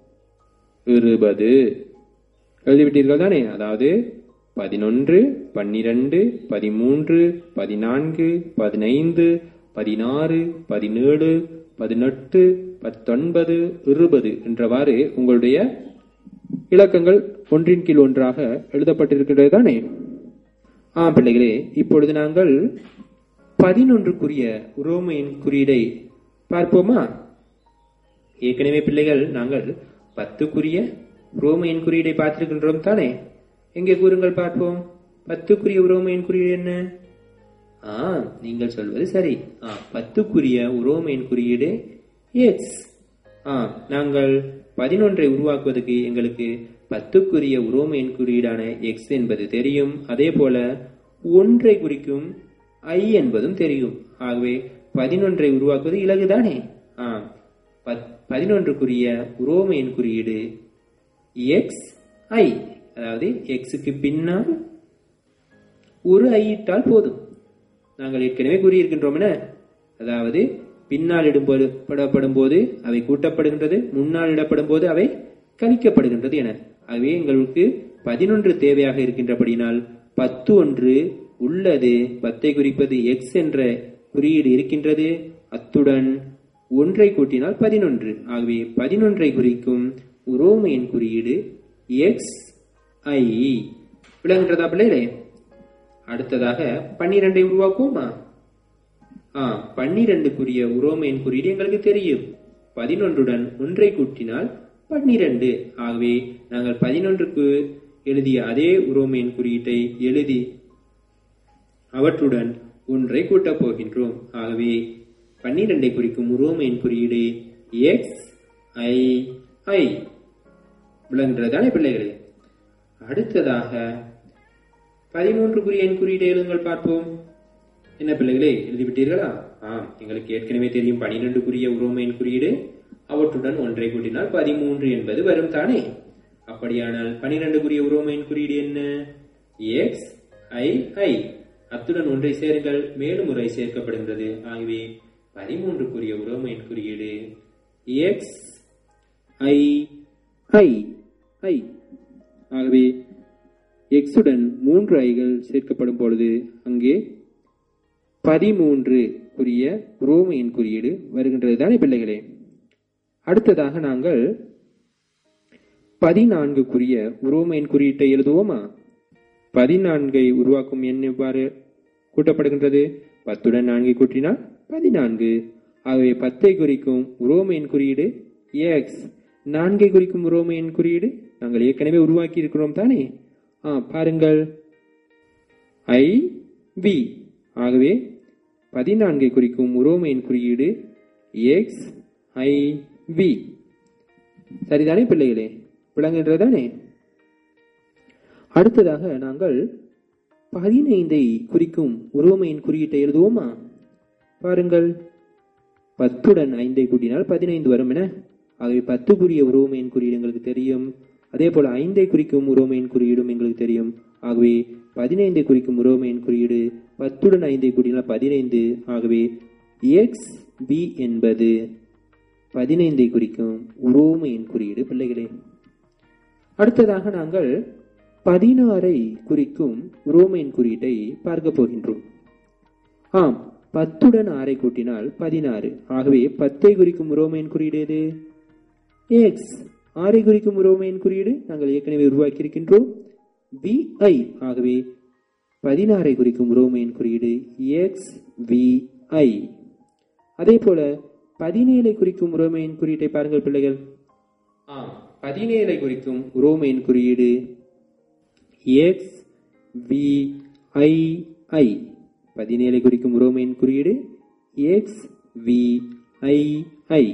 இருபது எழுதிவிட்டீர்கள் தானே அதாவது பதினொன்று பன்னிரண்டு பதிமூன்று பதினான்கு பதினைந்து பதினாறு பதினேழு பதினெட்டு பத்தொன்பது இருபது என்றவாறு உங்களுடைய இலக்கங்கள் ஒன்றின் கீழ் ஒன்றாக எழுதப்பட்டிருக்கிறது தானே ஆ பிள்ளைகளே இப்பொழுது நாங்கள் பதினொன்றுக்குரிய உரோமையின் குறியீடை பார்ப்போமா ஏற்கனவே பிள்ளைகள் நாங்கள் பத்துக்குரிய உரோமையின் குறியீடை பார்த்திருக்கின்றோம் தானே எங்கே கூறுங்கள் பார்ப்போம் பத்துக்குரிய உரோமையின் குறியீடு என்ன ஆ நீங்கள் சொல்வது சரி ஆ பத்துக்குரிய உரோமையின் குறியீடு எக்ஸ் ஆ நாங்கள் பதினொன்றை உருவாக்குவதற்கு எங்களுக்கு பத்துக்குரிய உரோமையின் குறியீடான எக்ஸ் என்பது தெரியும் அதே போல ஒன்றை குறிக்கும் ஐ என்பதும் தெரியும் ஆகவே பதினொன்றை உருவாக்குவது இலகுதானே ஆ பத்- பதினொன்றுக்குரிய உரோமையின் குறியீடு எக்ஸ் ஐ அதாவது எக்ஸுக்கு பின்னால் ஒரு ஐ இட்டால் போதும் நாங்கள் ஏற்கனவே கூறியிருக்கின்றோம் என அதாவது பின்னால் இடப்படும் போது அவை கூட்டப்படுகின்றது முன்னால் இடப்படும் போது அவை கழிக்கப்படுகின்றது என ஆகவே எங்களுக்கு பதினொன்று தேவையாக இருக்கின்றபடியினால் பத்து ஒன்று உள்ளது பத்தை குறிப்பது எக்ஸ் என்ற குறியீடு இருக்கின்றது அத்துடன் ஒன்றை கூட்டினால் பதினொன்று ஆகவே பதினொன்றை குறிக்கும் உரோமையின் குறியீடு எக்ஸ் ஐ விளங்குகிறதா பிள்ளைகளே அடுத்ததாக பன்னிரெண்டை உருவாக்குவோமா ஆ பன்னிரண்டுக்குரிய உரோமையின் குறியீடு எங்களுக்கு தெரியும் பதினொன்றுடன் ஒன்றை கூட்டினால் பன்னிரண்டு ஆகவே நாங்கள் பதினொன்றுக்கு எழுதிய அதே உரோமையின் குறியீட்டை எழுதி அவற்றுடன் ஒன்றை கூட்டப் போகின்றோம் ஆகவே பன்னிரண்டை குறிக்கும் உரோமையின் குறியீடு எக்ஸ் ஐ ஐ விளங்குகிறதானே பிள்ளைகளே அடுத்ததாக பதிமூன்றுக்குரிய எண் குறியீடு எழுதுங்கள் பார்ப்போம் என்ன பிள்ளைகளே எழுதிவிட்டீர்களா ஆம் எங்களுக்கு ஏற்கனவே தெரியும் பனிரெண்டுக்குரிய உரோமையின் குறியீடு அவற்றுடன் ஒன்றை கூட்டினால் பதிமூன்று என்பது வரும் தானே அப்படியானால் பனிரெண்டுக்குரிய உரோமையின் குறியீடு என்ன எக்ஸ் ஐ ஐ அத்துடன் ஒன்றை சேருங்கள் மேலும் முறை சேர்க்கப்படுகின்றது ஆகவே பதிமூன்றுக்குரிய உரோமையின் குறியீடு எக்ஸ் ஐ ஐ ஐ ஆகவே எக்ஸுடன் மூன்று ஐகள் சேர்க்கப்படும் பொழுது அங்கே பதிமூன்று குறிய ரோமையின் குறியீடு வருகின்றது தானே பிள்ளைகளே அடுத்ததாக நாங்கள் பதினான்குக்குரிய உரோமையின் குறியீட்டை எழுதுவோமா பதினான்கை உருவாக்கும் எண் எவ்வாறு கூட்டப்படுகின்றது பத்துடன் நான்கை கூட்டினால் பதினான்கு ஆகவே பத்தை குறிக்கும் உரோமையின் குறியீடு எக்ஸ் நான்கை குறிக்கும் உரோமையின் குறியீடு நாங்கள் ஏற்கனவே உருவாக்கி இருக்கிறோம் தானே ஆ பாருங்கள் ஐ வி ஆகவே பதினான்கை குறிக்கும் உரோமையின் குறியீடு எக்ஸ் ஐ வி சரிதானே பிள்ளைகளே விளங்குகின்றதானே அடுத்ததாக நாங்கள் பதினைந்தை குறிக்கும் உருவமையின் குறியீட்டை எழுதுவோமா பாருங்கள் பத்துடன் ஐந்தை கூட்டினால் பதினைந்து வரும் என ஆகவே பத்துக்குரிய உருவமையின் குறியீடு எங்களுக்கு தெரியும் அதே போல ஐந்தை குறிக்கும் உருவமையின் குறியீடும் எங்களுக்கு தெரியும் ஆகவே பதினைந்தை குறிக்கும் உருவமையின் குறியீடு பத்துடன் ஐந்தை கூட்டினால் பதினைந்து ஆகவே எக்ஸ் பி என்பது பதினைந்தை குறிக்கும் உரோமையின் குறியீடு பிள்ளைகளே அடுத்ததாக நாங்கள் பதினாறை குறிக்கும் உரோமையின் குறியீட்டை பார்க்க போகின்றோம் ஆம் பத்துடன் ஆறை கூட்டினால் பதினாறு ஆகவே பத்தை குறிக்கும் உரோமையின் குறியீடு எது எக்ஸ் ஆறை குறிக்கும் உரோமையின் குறியீடு நாங்கள் ஏற்கனவே உருவாக்கி இருக்கின்றோம் வி ஐ ஆகவே பதினாறை குறிக்கும் உரோமையின் குறியீடு எக்ஸ் வி ஐ அதே போல பதினேழை குறிக்கும் உரோமையின் குறியீட்டை பாருங்கள் பிள்ளைகள் ஆம் பதினேழை குறிக்கும் உரோமையின் குறியீடு எக்ஸ் வி ஐ ஐ பதினேழை குறிக்கும் உரோமையின் குறியீடு எக்ஸ் வி ஐ ஐ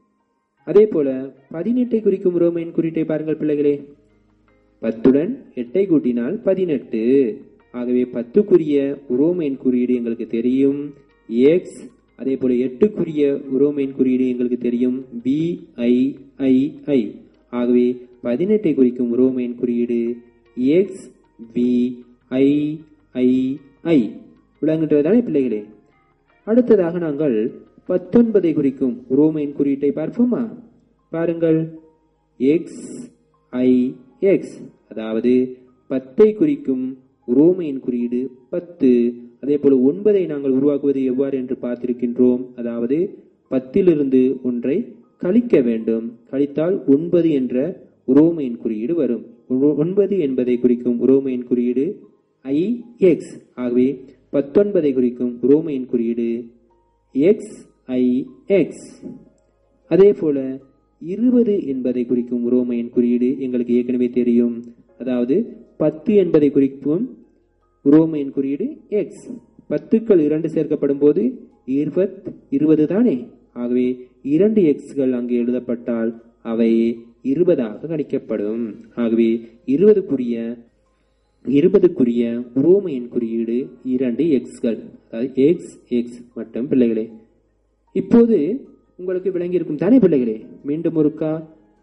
அதே போல பதினெட்டை குறிக்கும் உரோமையின் குறியீட்டை பாருங்கள் பிள்ளைகளே பத்துடன் எட்டை கூட்டினால் பதினெட்டு ஆகவே பத்துக்குரிய உரோமையின் குறியீடு எங்களுக்கு தெரியும் எக்ஸ் அதே போல எட்டுக்குரிய உரோமையின் குறியீடு எங்களுக்கு தெரியும் பி ஐ ஐ ஐ ஆகவே பதினெட்டை குறிக்கும் உரோமையின் குறியீடு எக்ஸ் வி ஐ ஐ ஐ விளங்குன்றதானே பிள்ளைகளே அடுத்ததாக நாங்கள் பத்தொன்பதை குறிக்கும் உரோமையின் குறியீட்டை பார்ப்போமா பாருங்கள் எக்ஸ் ஐ எக்ஸ் அதாவது பத்தை குறிக்கும் உரோமையின் குறியீடு பத்து அதே போல ஒன்பதை நாங்கள் உருவாக்குவது எவ்வாறு என்று பார்த்திருக்கின்றோம் அதாவது பத்திலிருந்து ஒன்றை கழிக்க வேண்டும் கழித்தால் ஒன்பது என்ற உரோமையின் குறியீடு வரும் ஒ- ஒன்பது என்பதை குறிக்கும் உரோமையின் குறியீடு ஐ எக்ஸ் ஆகவே பத்தொன்பதை குறிக்கும் உரோமையின் குறியீடு எக்ஸ் ஐ எக்ஸ் அதே போல இருபது என்பதை குறிக்கும் உரோமையின் குறியீடு எங்களுக்கு ஏற்கனவே தெரியும் அதாவது பத்து என்பதை குறிக்கும் உரோமையின் குறியீடு எக்ஸ் பத்துக்கள் இரண்டு சேர்க்கப்படும் போது இருபத் இருபது தானே ஆகவே இரண்டு எக்ஸ்கள் அங்கே எழுதப்பட்டால் அவை இருபதாக கணிக்கப்படும் ஆகவே இருபதுக்குரிய இருபதுக்குரிய உரோமையின் குறியீடு இரண்டு எக்ஸ்கள் அதாவது எக்ஸ் எக்ஸ் மட்டும் பிள்ளைகளே இப்போது உங்களுக்கு விளங்கியிருக்கும் தானே பிள்ளைகளே மீண்டும் ஒருக்கா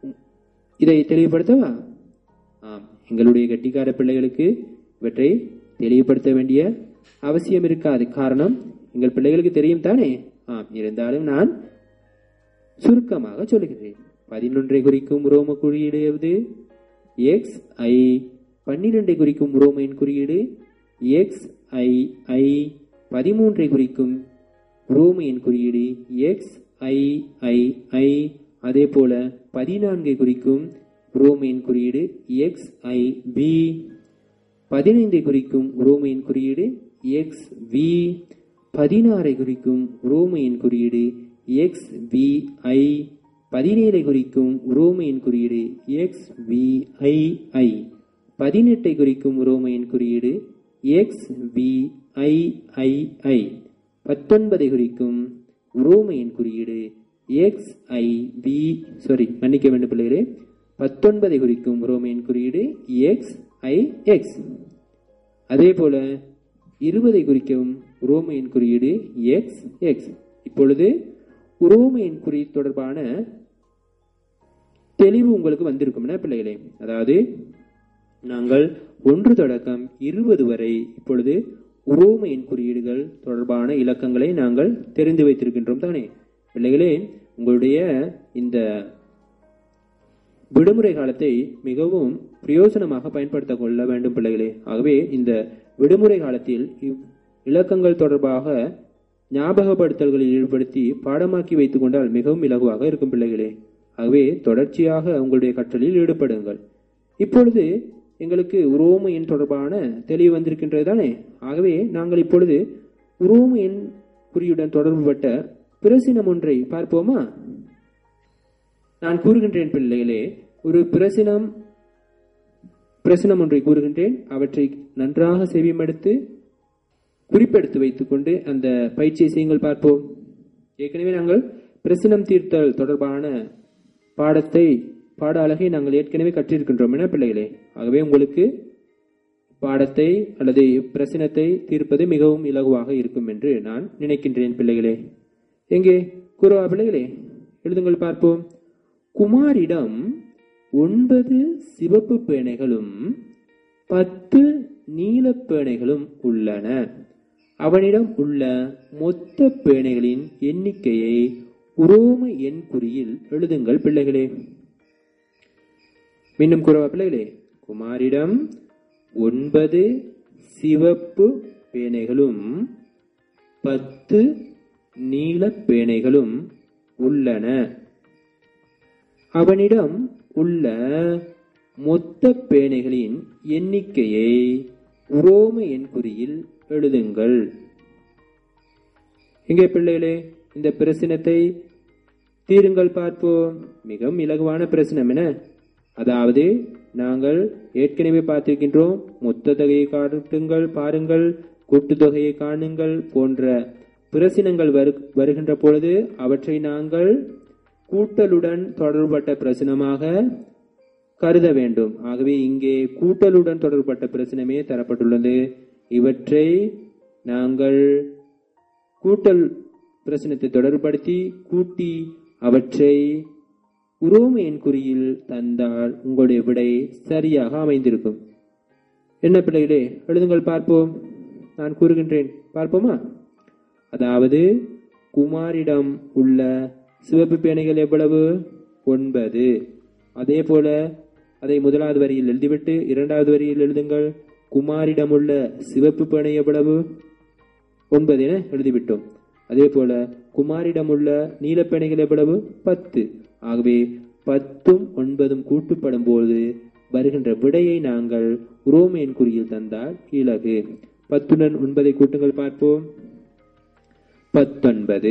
இதை தெளிவுபடுத்தவா ஆம் எங்களுடைய கெட்டிக்கார பிள்ளைகளுக்கு இவற்றை தெளிவுபடுத்த வேண்டிய அவசியம் இருக்காது காரணம் எங்கள் பிள்ளைகளுக்கு தெரியும் தானே ஆம் இருந்தாலும் நான் சுருக்கமாக சொல்லுகிறேன் பதினொன்றை குறிக்கும் உரோம குறியீடு எது எக்ஸ் ஐ பன்னிரெண்டை குறிக்கும் உரோமையின் குறியீடு எக்ஸ் ஐ ஐ பதிமூன்றை குறிக்கும் உரோமையின் குறியீடு எக்ஸ் ஐ ஐ ஐ அதே போல பதினான்கை குறிக்கும் உரோமையின் குறியீடு எக்ஸ் ஐ பி பதினைந்தை குறிக்கும் உரோமையின் குறியீடு எக்ஸ் வி பதினாறை குறிக்கும் உரோமையின் குறியீடு எக்ஸ் வி ஐ பதினேழை குறிக்கும் உரோமையின் குறியீடு எக்ஸ் வி ஐ ஐ பதினெட்டை குறிக்கும் உரோமையின் குறியீடு எக்ஸ் வி ஐ ஐ ஐ பத்தொன்பதை குறிக்கும் உரோமையின் குறியீடு எக்ஸ் ஐ வி சாரி மன்னிக்க வேண்டும் பிள்ளைகளே பத்தொன்பதை குறிக்கும் உரோமையின் குறியீடு எக்ஸ் ஐ எக்ஸ் அதே போல இருபதை குறிக்கும் உரோமையின் குறியீடு எக்ஸ் எக்ஸ் இப்பொழுது உரோமையின் குறி தொடர்பான தெளிவு உங்களுக்கு வந்திருக்கும்னா பிள்ளைகளே அதாவது நாங்கள் ஒன்று தொடக்கம் இருபது வரை இப்பொழுது உரோமையின் குறியீடுகள் தொடர்பான இலக்கங்களை நாங்கள் தெரிந்து வைத்திருக்கின்றோம் தானே பிள்ளைகளே உங்களுடைய இந்த விடுமுறை காலத்தை மிகவும் பிரயோஜனமாக பயன்படுத்திக் கொள்ள வேண்டும் பிள்ளைகளே ஆகவே இந்த விடுமுறை காலத்தில் இவ் இலக்கங்கள் தொடர்பாக ஞாபகப்படுத்தல்களில் ஈடுபடுத்தி பாடமாக்கி வைத்துக் கொண்டால் மிகவும் இலகுவாக இருக்கும் பிள்ளைகளே ஆகவே தொடர்ச்சியாக உங்களுடைய கற்றலில் ஈடுபடுங்கள் இப்பொழுது எங்களுக்கு உரோமையின் தொடர்பான தெளிவு வந்திருக்கின்றது தானே ஆகவே நாங்கள் இப்பொழுது உரோமையின் குறியுடன் தொடர்புபட்ட பிரசினம் ஒன்றை பார்ப்போமா நான் கூறுகின்றேன் பிள்ளைகளே ஒரு பிரசினம் பிரசனம் ஒன்றை கூறுகின்றேன் அவற்றை நன்றாக செவிமடுத்து குறிப்பெடுத்து வைத்துக்கொண்டு அந்த பயிற்சியை செய்யுங்கள் பார்ப்போம் ஏற்கனவே நாங்கள் பிரசனம் தீர்த்தல் தொடர்பான பாடத்தை பாட அழகை நாங்கள் ஏற்கனவே கற்றிருக்கின்றோம் என பிள்ளைகளே ஆகவே உங்களுக்கு பாடத்தை அல்லது பிரச்சனத்தை தீர்ப்பது மிகவும் இலகுவாக இருக்கும் என்று நான் நினைக்கின்றேன் பிள்ளைகளே எங்கே குருவா பிள்ளைகளே எழுதுங்கள் பார்ப்போம் குமாரிடம் ஒன்பது சிவப்பு பேனைகளும் பத்து நீலப் பேனைகளும் உள்ளன அவனிடம் உள்ள மொத்த பேனைகளின் எண்ணிக்கையை உரோம எண் குறியில் எழுதுங்கள் பிள்ளைகளே மீண்டும் கூறவா பிள்ளைகளே குமாரிடம் ஒன்பது சிவப்பு பேனைகளும் பத்து நீலப் பேனைகளும் உள்ளன அவனிடம் உள்ள மொத்த பேனைகளின் எண்ணிக்கையை உரோம எண் குறியில் எழுதுங்கள் இங்கே பிள்ளைகளே இந்த பிரச்சனத்தை தீருங்கள் பார்ப்போம் மிகவும் இலகுவான பிரச்சனம் என அதாவது நாங்கள் ஏற்கனவே பார்த்திருக்கின்றோம் மொத்த தொகையை காட்டுங்கள் பாருங்கள் கூட்டுத்தொகையை காணுங்கள் போன்ற பிரச்சனங்கள் வரு வருகின்ற பொழுது அவற்றை நாங்கள் கூட்டலுடன் தொடர்பட்ட பிரச்சனமாக கருத வேண்டும் ஆகவே இங்கே கூட்டலுடன் தொடர்பட்ட பிரச்சனமே தரப்பட்டுள்ளது இவற்றை நாங்கள் கூட்டல் பிரச்சனத்தை தொடர்படுத்தி கூட்டி அவற்றை உரோம எண் குறியில் தந்தால் உங்களுடைய விடை சரியாக அமைந்திருக்கும் என்ன பிள்ளைகளே எழுதுங்கள் பார்ப்போம் நான் கூறுகின்றேன் பார்ப்போமா அதாவது குமாரிடம் உள்ள சிவப்பு பேனைகள் எவ்வளவு ஒன்பது அதே போல அதை முதலாவது வரியில் எழுதிவிட்டு இரண்டாவது வரியில் எழுதுங்கள் குமாரிடம் உள்ள சிவப்பு பேனை எவ்வளவு ஒன்பது என எழுதிவிட்டோம் அதே போல குமாரிடம் உள்ள நீலப்பேனைகள் எவ்வளவு பத்து ஆகவே பத்தும் ஒன்பதும் கூட்டுப்படும் போது வருகின்ற விடையை நாங்கள் உரோமையின் குறியில் தந்தால் இலகு பத்துடன் ஒன்பதை கூட்டுங்கள் பார்ப்போம் பத்தொன்பது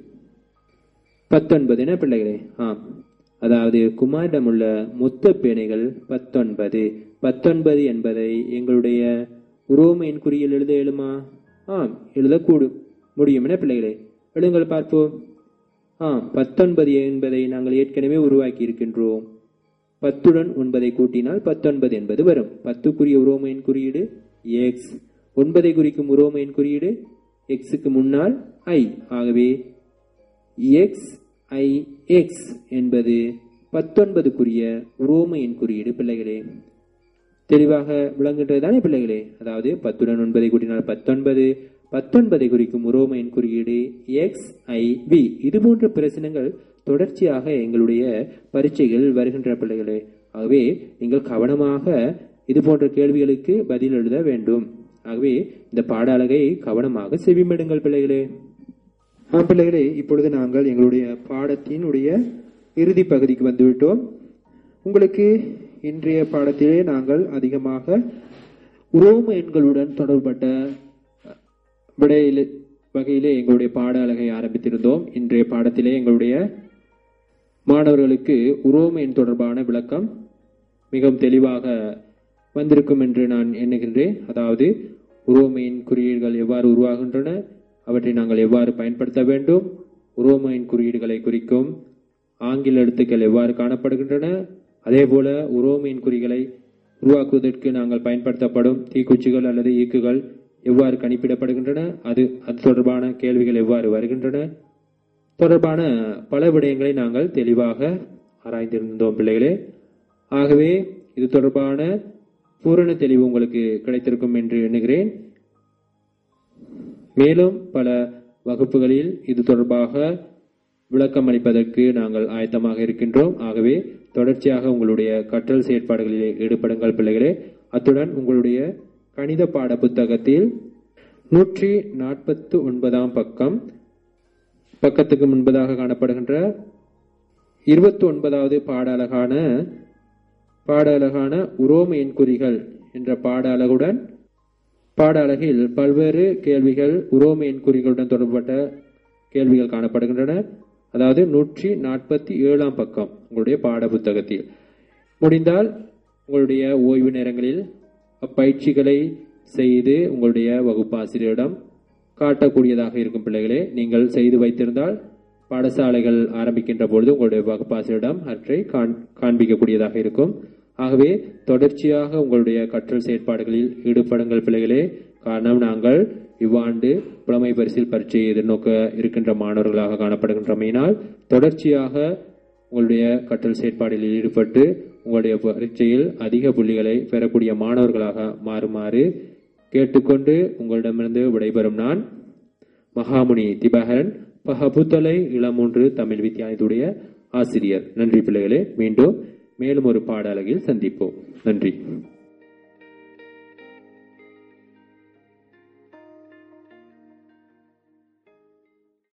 பத்தொன்பது என பிள்ளைகளே ஆம் அதாவது குமாரிடம் உள்ள மொத்த பேனைகள் பத்தொன்பது பத்தொன்பது என்பதை எங்களுடைய உரோமையின் குறியில் எழுத இயலுமா ஆம் எழுதக்கூடும் முடியும் என பிள்ளைகளே எழுதுங்கள் பார்ப்போம் ஆம் பத்தொன்பது என்பதை நாங்கள் ஏற்கனவே உருவாக்கி இருக்கின்றோம் பத்துடன் ஒன்பதை கூட்டினால் பத்தொன்பது என்பது வரும் பத்துக்குரிய உரோமையின் குறியீடு எக்ஸ் ஒன்பதை குறிக்கும் உரோமையின் குறியீடு எக்ஸுக்கு முன்னால் ஐ ஆகவே எக்ஸ் ஐ எக்ஸ் என்பது பத்தொன்பதுக்குரிய உரோமையின் குறியீடு பிள்ளைகளே தெளிவாக விளங்குகின்றதுதானே பிள்ளைகளே அதாவது பத்துடன் ஒன்பதை கூட்டினால் பத்தொன்பது பத்தொன்பதை குறிக்கும் உரோமையின் குறியீடு எக்ஸ் ஐ வி இது போன்ற பிரச்சனைகள் தொடர்ச்சியாக எங்களுடைய பரீட்சைகள் வருகின்ற பிள்ளைகளே ஆகவே நீங்கள் கவனமாக இது போன்ற கேள்விகளுக்கு பதில் எழுத வேண்டும் ஆகவே இந்த பாட அழகை கவனமாக செவிமடுங்கள் பிள்ளைகளே ஆம் பிள்ளைகளே இப்பொழுது நாங்கள் எங்களுடைய பாடத்தினுடைய இறுதி பகுதிக்கு வந்துவிட்டோம் உங்களுக்கு இன்றைய பாடத்திலே நாங்கள் அதிகமாக உரோம எண்களுடன் தொடர்பட்ட விடையில் வகையிலே எங்களுடைய பாட அழகை ஆரம்பித்திருந்தோம் இன்றைய பாடத்திலே எங்களுடைய மாணவர்களுக்கு உரோம எண் தொடர்பான விளக்கம் மிகவும் தெளிவாக வந்திருக்கும் என்று நான் எண்ணுகின்றேன் அதாவது உரோமையின் குறியீடுகள் எவ்வாறு உருவாகின்றன அவற்றை நாங்கள் எவ்வாறு பயன்படுத்த வேண்டும் உரோமையின் குறியீடுகளை குறிக்கும் ஆங்கில எழுத்துக்கள் எவ்வாறு காணப்படுகின்றன அதே போல உரோமையின் குறிகளை உருவாக்குவதற்கு நாங்கள் பயன்படுத்தப்படும் தீக்குச்சிகள் அல்லது ஈக்குகள் எவ்வாறு கணிப்பிடப்படுகின்றன அது அது தொடர்பான கேள்விகள் எவ்வாறு வருகின்றன தொடர்பான பல விடயங்களை நாங்கள் தெளிவாக ஆராய்ந்திருந்தோம் பிள்ளைகளே ஆகவே இது தொடர்பான பூரண தெளிவு உங்களுக்கு கிடைத்திருக்கும் என்று எண்ணுகிறேன் மேலும் பல வகுப்புகளில் இது தொடர்பாக விளக்கம் அளிப்பதற்கு நாங்கள் ஆயத்தமாக இருக்கின்றோம் ஆகவே தொடர்ச்சியாக உங்களுடைய கற்றல் செயற்பாடுகளிலே ஈடுபடுங்கள் பிள்ளைகளே அத்துடன் உங்களுடைய கணித பாட புத்தகத்தில் நூற்றி நாற்பத்து ஒன்பதாம் பக்கம் பக்கத்துக்கு முன்பதாக காணப்படுகின்ற இருபத்தி ஒன்பதாவது பாட அழகான பாட அழகான உரோம எண்குறிகள் என்ற பாட அழகுடன் பாட அழகில் பல்வேறு கேள்விகள் உரோம எண்குறிகளுடன் தொடர்பட்ட கேள்விகள் காணப்படுகின்றன அதாவது நூற்றி நாற்பத்தி ஏழாம் பக்கம் உங்களுடைய பாட புத்தகத்தில் முடிந்தால் உங்களுடைய ஓய்வு நேரங்களில் அப்பயிற்சிகளை செய்து உங்களுடைய வகுப்பாசிரியரிடம் காட்டக்கூடியதாக இருக்கும் பிள்ளைகளே நீங்கள் செய்து வைத்திருந்தால் பாடசாலைகள் ஆரம்பிக்கின்ற பொழுது உங்களுடைய வகுப்பாசிரியரிடம் அவற்றை காண்- காண்பிக்கக்கூடியதாக இருக்கும் ஆகவே தொடர்ச்சியாக உங்களுடைய கற்றல் செயற்பாடுகளில் ஈடுபடுங்கள் பிள்ளைகளே காரணம் நாங்கள் இவ்வாண்டு புலமை பரிசில் பரீட்சையை எதிர்நோக்க இருக்கின்ற மாணவர்களாக காணப்படுகின்றமையினால் தொடர்ச்சியாக உங்களுடைய கற்றல் செயற்பாடுகளில் ஈடுபட்டு உங்களுடைய பரீட்சையில் அதிக புள்ளிகளை பெறக்கூடிய மாணவர்களாக மாறுமாறு கேட்டுக்கொண்டு உங்களிடமிருந்து விடைபெறும் நான் மகாமுனி திபகரன் பஹபுத்தலை இளமூன்று தமிழ் வித்தியாலயத்துடைய ஆசிரியர் நன்றி பிள்ளைகளே மீண்டும் மேலும் ஒரு பாட அலகில் சந்திப்போம் நன்றி